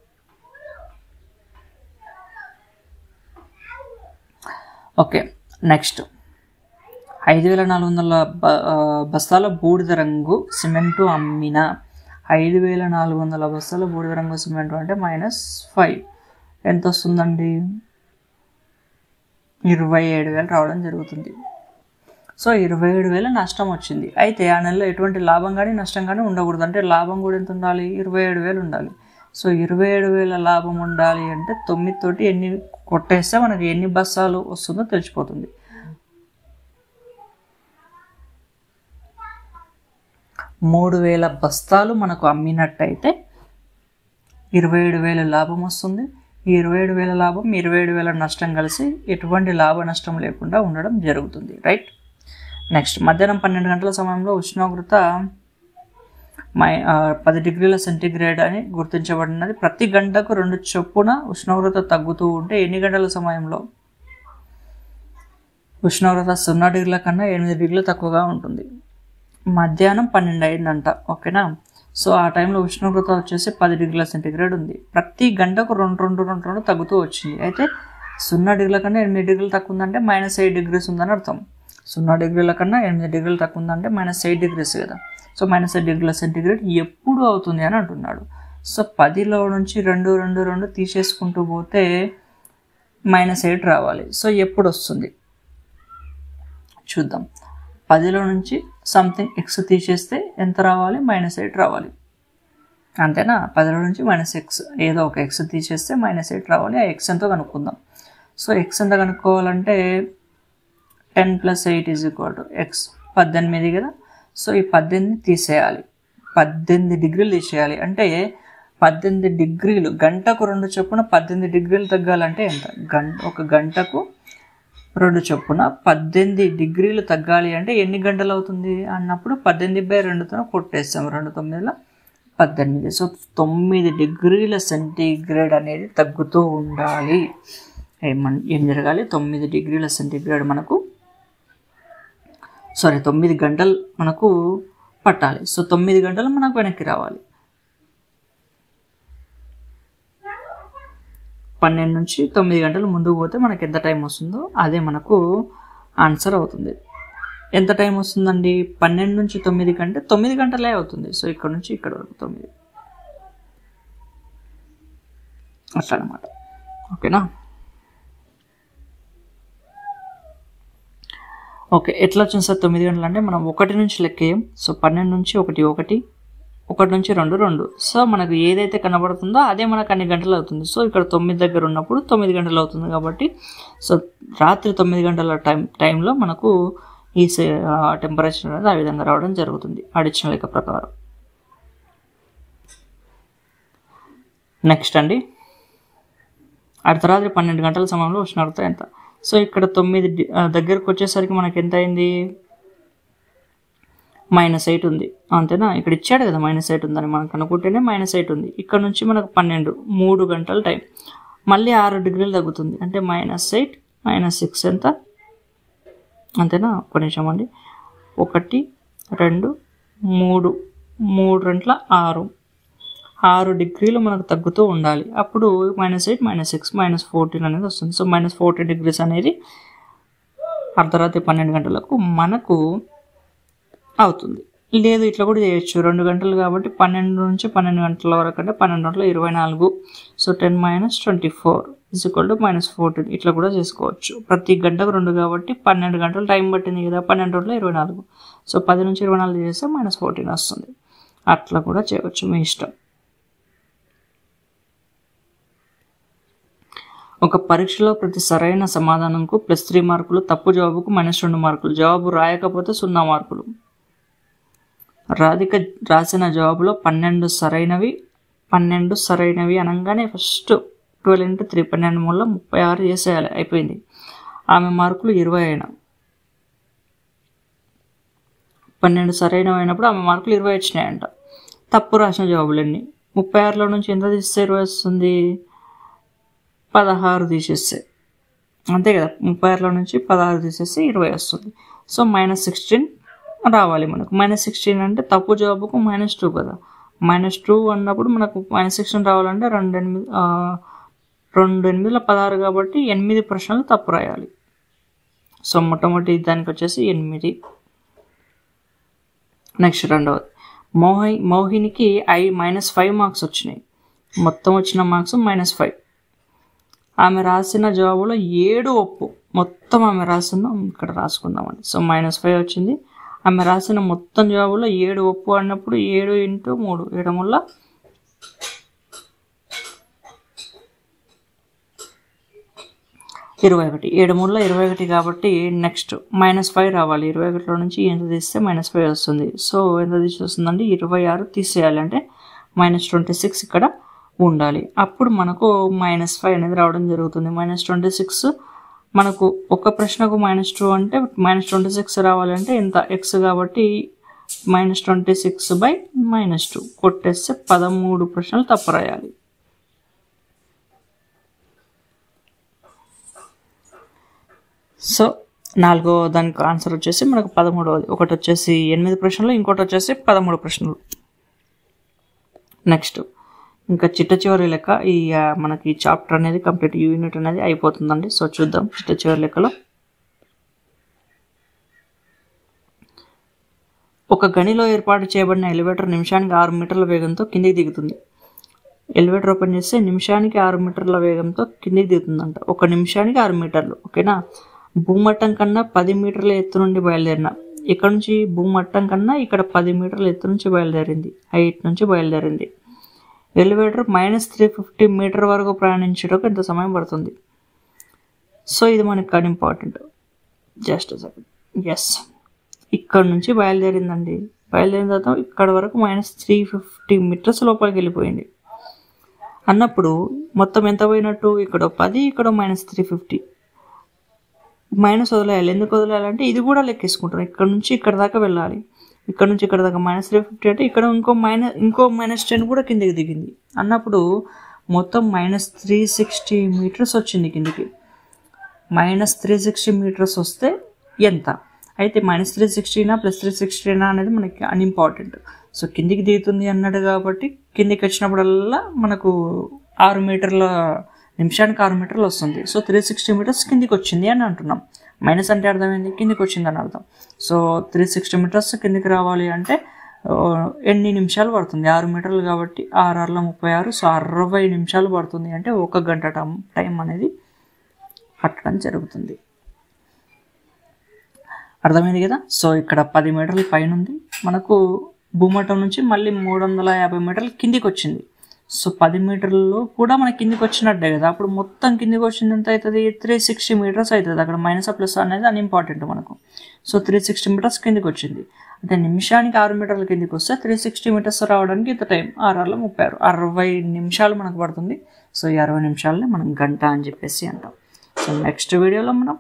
ఓకే నెక్స్ట్ ఐదు వేల నాలుగు వందల బ ఆ, బస్తాల బూడిద రంగు సిమెంటు అమ్మిన ఐదు వేల నాలుగు వందల బస్తాల బూడిద రంగు సిమెంటు అంటే మైనస్ ఫైవ్ ఎంత వస్తుందండి ఇరవై ఏడు వేలు రావడం జరుగుతుంది సో ఇరవై ఏడు వేల నష్టం వచ్చింది అయితే ఆ నెలలో ఎటువంటి లాభం కానీ నష్టం కానీ ఉండకూడదు అంటే లాభం కూడా ఎంత ఉండాలి ఇరవై ఏడు వేలు ఉండాలి సో ఇరవై ఏడు వేల లాభం ఉండాలి అంటే తొమ్మిది తోటి ఎన్ని కొట్టేస్తే మనకి ఎన్ని బస్సాలు వస్తుందో తెలిసిపోతుంది మూడు వేల బస్తాలు మనకు అమ్మినట్టయితే ఇరవై ఏడు వేల లాభం వస్తుంది ఈ ఇరవై ఏడు వేల లాభం ఇరవై ఏడు వేల నష్టం కలిసి ఎటువంటి లాభ నష్టం లేకుండా ఉండడం జరుగుతుంది రైట్ నెక్స్ట్ మధ్యాహ్నం పన్నెండు గంటల సమయంలో ఉష్ణోగ్రత మై ఆ, పది డిగ్రీల సెంటీగ్రేడ్ అని గుర్తించబడినది ప్రతి గంటకు రెండు చొప్పున ఉష్ణోగ్రత తగ్గుతూ ఉంటే ఎన్ని గంటల సమయంలో ఉష్ణోగ్రత సున్నా డిగ్రీల కన్నా ఎనిమిది డిగ్రీలు తక్కువగా ఉంటుంది మధ్యాహ్నం పన్నెండు అయిందంట ఓకేనా సో ఆ టైంలో ఉష్ణోగ్రత వచ్చేసి పది డిగ్రీల సెంటీగ్రేడ్ ఉంది ప్రతి గంటకు రెండు రెండు రెండు రెండు తగ్గుతూ వచ్చింది అయితే సున్నా డిగ్రీల కన్నా ఎనిమిది డిగ్రీలు తక్కువ ఉందంటే మైనస్ ఎయిట్ డిగ్రీస్ ఉందని అర్థం సున్నా డిగ్రీల కన్నా ఎనిమిది డిగ్రీలు తక్కువ ఉందంటే మైనస్ ఎయిట్ డిగ్రీస్ కదా సో మైనస్ ఎయిట్ డిగ్రీల సెంటీగ్రేడ్ ఎప్పుడు అవుతుంది అని అంటున్నాడు సో పదిలో నుంచి రెండు రెండు రెండు తీసేసుకుంటూ పోతే మైనస్ ఎయిట్ రావాలి సో ఎప్పుడు వస్తుంది చూద్దాం పదిలో నుంచి సంథింగ్ ఎక్స్ తీసేస్తే ఎంత రావాలి మైనస్ ఎయిట్ రావాలి అంతేనా పదిలో నుంచి మైనస్ ఎక్స్ ఏదో ఒక ఎక్స్ తీసేస్తే మైనస్ ఎయిట్ రావాలి ఆ ఎక్స్ ఎంతో కనుక్కుందాం సో ఎక్స్ ఎంత కనుక్కోవాలంటే ten plus eight is equal to x పద్దెనిమిది కదా సో ఈ పద్దెనిమిది తీసేయాలి పద్దెనిమిది డిగ్రీలు తీసేయాలి అంటే పద్దెనిమిది డిగ్రీలు గంటకు రెండు చొప్పున పద్దెనిమిది డిగ్రీలు తగ్గాలంటే ఎంత గంట ఒక గంటకు రెండు చొప్పున పద్దెనిమిది డిగ్రీలు తగ్గాలి అంటే ఎన్ని గంటలు అవుతుంది అన్నప్పుడు పద్దెనిమిది బై రెండుతో కొట్టేస్తాం రెండు తొమ్మిదిలో పద్దెనిమిది సో తొమ్మిది డిగ్రీల సెంటీగ్రేడ్ అనేది తగ్గుతూ ఉండాలి ఏమన్ ఏం జరగాలి తొమ్మిది డిగ్రీల సెంటీగ్రేడ్ మనకు సారీ తొమ్మిది గంటలు మనకు పట్టాలి సో తొమ్మిది గంటలు మనకు వెనక్కి రావాలి పన్నెండు నుంచి తొమ్మిది గంటలు ముందుకు పోతే మనకి ఎంత టైం వస్తుందో అదే మనకు ఆన్సర్ అవుతుంది ఎంత టైం వస్తుందండి పన్నెండు నుంచి తొమ్మిది కంటే తొమ్మిది గంటలే అవుతుంది సో ఇక్కడ నుంచి ఇక్కడ వరకు తొమ్మిది అట్లా అనమాట ఓకేనా ఓకే ఎట్లా వచ్చింది సార్ తొమ్మిది గంటలు అంటే మనం ఒకటి నుంచి లెక్కేయం సో పన్నెండు నుంచి ఒకటి ఒకటి ఒకటి నుంచి రెండు రెండు సో మనకు ఏదైతే కనబడుతుందో అదే మనకు అన్ని గంటలు అవుతుంది సో ఇక్కడ తొమ్మిది దగ్గర ఉన్నప్పుడు తొమ్మిది గంటలు అవుతుంది కాబట్టి సో రాత్రి తొమ్మిది గంటల టైం టైంలో మనకు ఈ టెంపరేచర్ అనేది ఆ విధంగా రావడం జరుగుతుంది అడిషనల్ లెక్క ప్రకారం నెక్స్ట్ అండి అర్ధరాత్రి పన్నెండు గంటల సమయంలో ఉష్ణోగ్రత ఎంత సో ఇక్కడ తొమ్మిది డి- ఆ, దగ్గరకు వచ్చేసరికి మనకి ఎంత అయింది మైనస్ ఎయిట్ ఉంది అంతేనా ఇక్కడ ఇచ్చాడు కదా మైనస్ ఎయిట్ ఉందని మనకు అనుకుంటేనే మైనస్ ఎయిట్ ఉంది ఇక్కడ నుంచి మనకు పన్నెండు మూడు గంటల టైం మళ్ళీ ఆరు డిగ్రీలు తగ్గుతుంది అంటే మైనస్ ఎయిట్ మైనస్ సిక్స్ ఎంత అంతేనా ఒక నిమిషం అండి ఒకటి రెండు మూడు మూడు రెంట్ల ఆరు ఆరు డిగ్రీలు మనకు తగ్గుతూ ఉండాలి అప్పుడు minus eight minus six minus fourteen అనేది వస్తుంది సో మైనస్ ఫోర్టీన్ డిగ్రీస్ అనేది అర్ధరాత్రి పన్నెండు గంటలకు మనకు అవుతుంది లేదు ఇట్లా కూడా చేయొచ్చు రెండు గంటలు కాబట్టి పన్నెండు నుంచి పన్నెండు గంటల వరకు అంటే పన్నెండు గంటల ఇరవై నాలుగు so ten minus twenty four is equal to minus fourteen ఇట్లా కూడా చేసుకోవచ్చు ప్రతి గంటకు రెండు కాబట్టి పన్నెండు గంటలు టైం పట్టింది కదా పన్నెండు గంటల ఇరవై నాలుగు సో పది నుంచి ఇరవై నాలుగు చేస్తే మైనస్ ఫోర్టీన్ వస్తుంది అట్లా కూడా చేయవచ్చు మీ ఇష్టం ఒక పరీక్షలో ప్రతి సరైన సమాధానంకు ప్లస్ త్రీ మార్కులు తప్పు జవాబుకు మైనస్ రెండు మార్కులు జవాబు రాయకపోతే సున్నా మార్కులు రాధిక రాసిన జవాబులో పన్నెండు సరైనవి పన్నెండు సరైనవి అనగానే ఫస్ట్ ట్వెల్వ్ ఇంటూ త్రీ పన్నెండు మూల ముప్పై ఆరు చేసేయాలి అయిపోయింది ఆమె మార్కులు ఇరవై అయినా పన్నెండు సరైనవి అయినప్పుడు ఆమె మార్కులు ఇరవై వచ్చినాయంట తప్పు రాసిన జవాబులన్నీ ముప్పై ఆరులో నుంచి ఎంత తీస్తే ఇరవై వస్తుంది పదహారు తీసేస్తే అంతే కదా ముప్పై ఆరులో నుంచి పదహారు తీసేస్తే ఇరవై వస్తుంది సో మైనస్ సిక్స్టీన్ రావాలి మనకు మైనస్ సిక్స్టీన్ అంటే తప్పు జవాబుకు మైనస్ టూ కదా మైనస్ టూ అన్నప్పుడు మనకు మైనస్ సిక్స్టీన్ రావాలంటే రెండు ఎనిమిది ఆ, రెండు ఎనిమిదిల పదహారు కాబట్టి ఎనిమిది ప్రశ్నలు తప్పు రాయాలి సో మొట్టమొదటి దానికి వచ్చేసి ఎనిమిది నెక్స్ట్ రెండవది మోహి మోహినికి ఐ మైనస్ ఫైవ్ మార్క్స్ వచ్చినాయి మొత్తం వచ్చిన మార్క్స్ మైనస్ ఫైవ్ ఆమె రాసిన జవాబులో ఏడు ఒప్పు మొత్తం ఆమె రాసిన ఇక్కడ రాసుకుందామండి సో మైనస్ ఫైవ్ వచ్చింది ఆమె రాసిన మొత్తం జవాబులో ఏడు ఒప్పు అన్నప్పుడు ఏడు ఇంటూ మూడు ఏడు వల్ల ఇరవై ఒకటి ఏడు మూడులో ఇరవై ఒకటి కాబట్టి నెక్స్ట్ మైనస్ ఫైవ్ రావాలి ఇరవై ఒకటిలో నుంచి ఎంత తీస్తే మైనస్ ఫైవ్ వస్తుంది సో ఎంత తీసి వస్తుందండి ఇరవై ఆరు తీసేయాలి అంటే మైనస్ ట్వంటీ సిక్స్ ఇక్కడ ఉండాలి అప్పుడు మనకు మైనస్ ఫైవ్ అనేది రావడం జరుగుతుంది మైనస్ ట్వంటీ సిక్స్ మనకు ఒక ప్రశ్నకు మైనస్ టూ అంటే మైనస్ ట్వంటీ సిక్స్ రావాలంటే ఎంత ఎక్స్ కాబట్టి minus twenty six by minus two కొట్టేస్తే పదమూడు ప్రశ్నలు తప్పు రాయాలి సో నాలుగో దానికి ఆన్సర్ వచ్చేసి మనకు పదమూడవది ఒకటి వచ్చేసి ఎనిమిది ప్రశ్నలు ఇంకోటి వచ్చేసి పదమూడు ప్రశ్నలు నెక్స్ట్ ఇంకా చిట్ట చివరి లెక్క ఈ ఆ, మనకి చాప్టర్ అనేది కంప్లీట్ యూనిట్ అనేది అయిపోతుందండి సో చూద్దాం చిట్ట చివరి లెక్కలో ఒక గనిలో ఏర్పాటు చేయబడిన ఎలివేటర్ నిమిషానికి ఆరు మీటర్ల వేగంతో కిందికి దిగుతుంది ఎలివేటర్ ఓపెన్ చేస్తే నిమిషానికి ఆరు మీటర్ల వేగంతో కిందికి దిగుతుందంట ఒక నిమిషానికి ఆరు మీటర్లు ఓకేనా భూమట్టం కన్నా పది మీటర్ల ఎత్తు నుండి బయలుదేరిన ఇక్కడ నుంచి భూమట్టం కన్నా ఇక్కడ పది మీటర్ల ఎత్తు నుంచి బయలుదేరింది హైట్ నుంచి బయలుదేరింది elevator minus three fifty meter వరకు ప్రయాణించడానికి ఎంత సమయం పడుతుంది సో ఇది మనకి కాదు ఇంపార్టెంట్ జస్ట్ సెకండ్ ఎస్ ఇక్కడ నుంచి బయలుదేరిందండి బయలుదేరిన తర్వాత ఇక్కడ వరకు మైనస్ త్రీ ఫిఫ్టీ మీటర్స్ లోపలికి వెళ్ళిపోయింది అన్నప్పుడు మొత్తం ఎంత పోయినట్టు ఇక్కడ పది ఇక్కడ మైనస్ త్రీ ఫిఫ్టీ మైనస్ వదిలేయాలి ఎందుకు వదిలేయాలంటే ఇది కూడా లెక్కేసుకుంటాం ఇక్కడ నుంచి ఇక్కడ దాకా వెళ్ళాలి ఇక్కడ నుంచి ఇక్కడ దాకా మైనస్ త్రీ ఫిఫ్టీ అంటే ఇక్కడ ఇంకో మైనస్ ఇంకో మైనస్ టెన్ కూడా కిందికి దిగింది అన్నప్పుడు మొత్తం మైనస్ త్రీ సిక్స్టీ మీటర్స్ వచ్చింది కిందికి మైనస్ త్రీ సిక్స్టీ మీటర్స్ వస్తే ఎంత అయితే మైనస్ త్రీ సిక్స్టీనా ప్లస్ త్రీ సిక్స్టీనా అనేది మనకి అన్ఇంపార్టెంట్ సో కిందికి దిగుతుంది అన్నాడు కాబట్టి కిందికి వచ్చినప్పుడల్లా మనకు ఆరు మీటర్ల నిమిషానికి ఆరు మీటర్లు వస్తుంది సో త్రీ సిక్స్టీ మీటర్స్ కిందికి వచ్చింది అని అంటున్నాం మైనస్ అంటే అర్థమైంది కిందికి వచ్చింది అని అర్థం సో త్రీ సిక్స్టీ మీటర్స్ కిందికి రావాలి అంటే ఆ, ఎన్ని నిమిషాలు పడుతుంది ఆరు మీటర్లు కాబట్టి ఆరు ఆరుల ముప్పై ఆరు సో అరవై నిమిషాలు పడుతుంది అంటే ఒక గంట టైం టైం అనేది పట్టడం జరుగుతుంది అర్థమైంది కదా సో ఇక్కడ పది మీటర్ల పైన ఉంది మనకు భూమట్టం నుంచి మళ్ళీ మూడు వందల యాభై మీటర్లు కిందికి వచ్చింది సో పది మీటర్లలో కూడా మనకి కిందికి వచ్చినట్టే కదా అప్పుడు మొత్తం కిందికి వచ్చింది ఎంత అవుతుంది త్రీ సిక్స్టీ మీటర్స్ అవుతుంది అక్కడ మైనస్ ప్లస్ అనేది అన్ఇంపార్టెంట్ మనకు సో త్రీ సిక్స్టీ మీటర్స్ కిందికి వచ్చింది అంటే నిమిషానికి ఆరు మీటర్ల కిందికి వస్తే త్రీ సిక్స్టీ మీటర్స్ రావడానికి ఇంత టైం ఆరు ఆరులో ముప్పై ఆరు అరవై నిమిషాలు మనకు పడుతుంది సో ఈ అరవై నిమిషాలనే మనం గంట అని చెప్పేసి అంటాం సో నెక్స్ట్ వీడియోలో మనం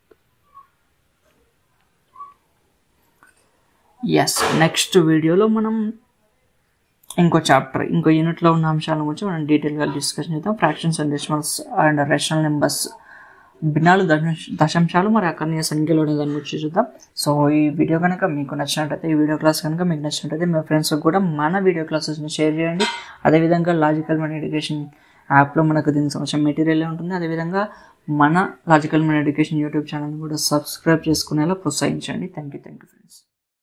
ఎస్ నెక్స్ట్ వీడియోలో మనం ఇంకో చాప్టర్ ఇంకో యూనిట్లో ఉన్న అంశాల గురించి మనం డీటెయిల్గా డిస్కషన్ చేద్దాం fractions and decimals and rational numbers భిన్నాలు దశ దశాంశాలు మరి అకర్ణీయ సంఖ్యలో అనే దాని గురించి చూద్దాం సో ఈ వీడియో కనుక మీకు నచ్చినట్టయితే ఈ వీడియో క్లాస్ కనుక మీకు నచ్చినట్టయితే మీ ఫ్రెండ్స్కి కూడా మన వీడియో క్లాసెస్ని షేర్ చేయండి అదేవిధంగా లాజికల్ మన ఎడ్యుకేషన్ యాప్లో మనకు దీనికి సంబంధించిన మెటీరియల్ ఉంటుంది అదేవిధంగా మన లాజికల్ మన ఎడ్యుకేషన్ యూట్యూబ్ ఛానల్ కూడా సబ్స్క్రైబ్ చేసుకునేలా ప్రోత్సహించండి thank you thank you friends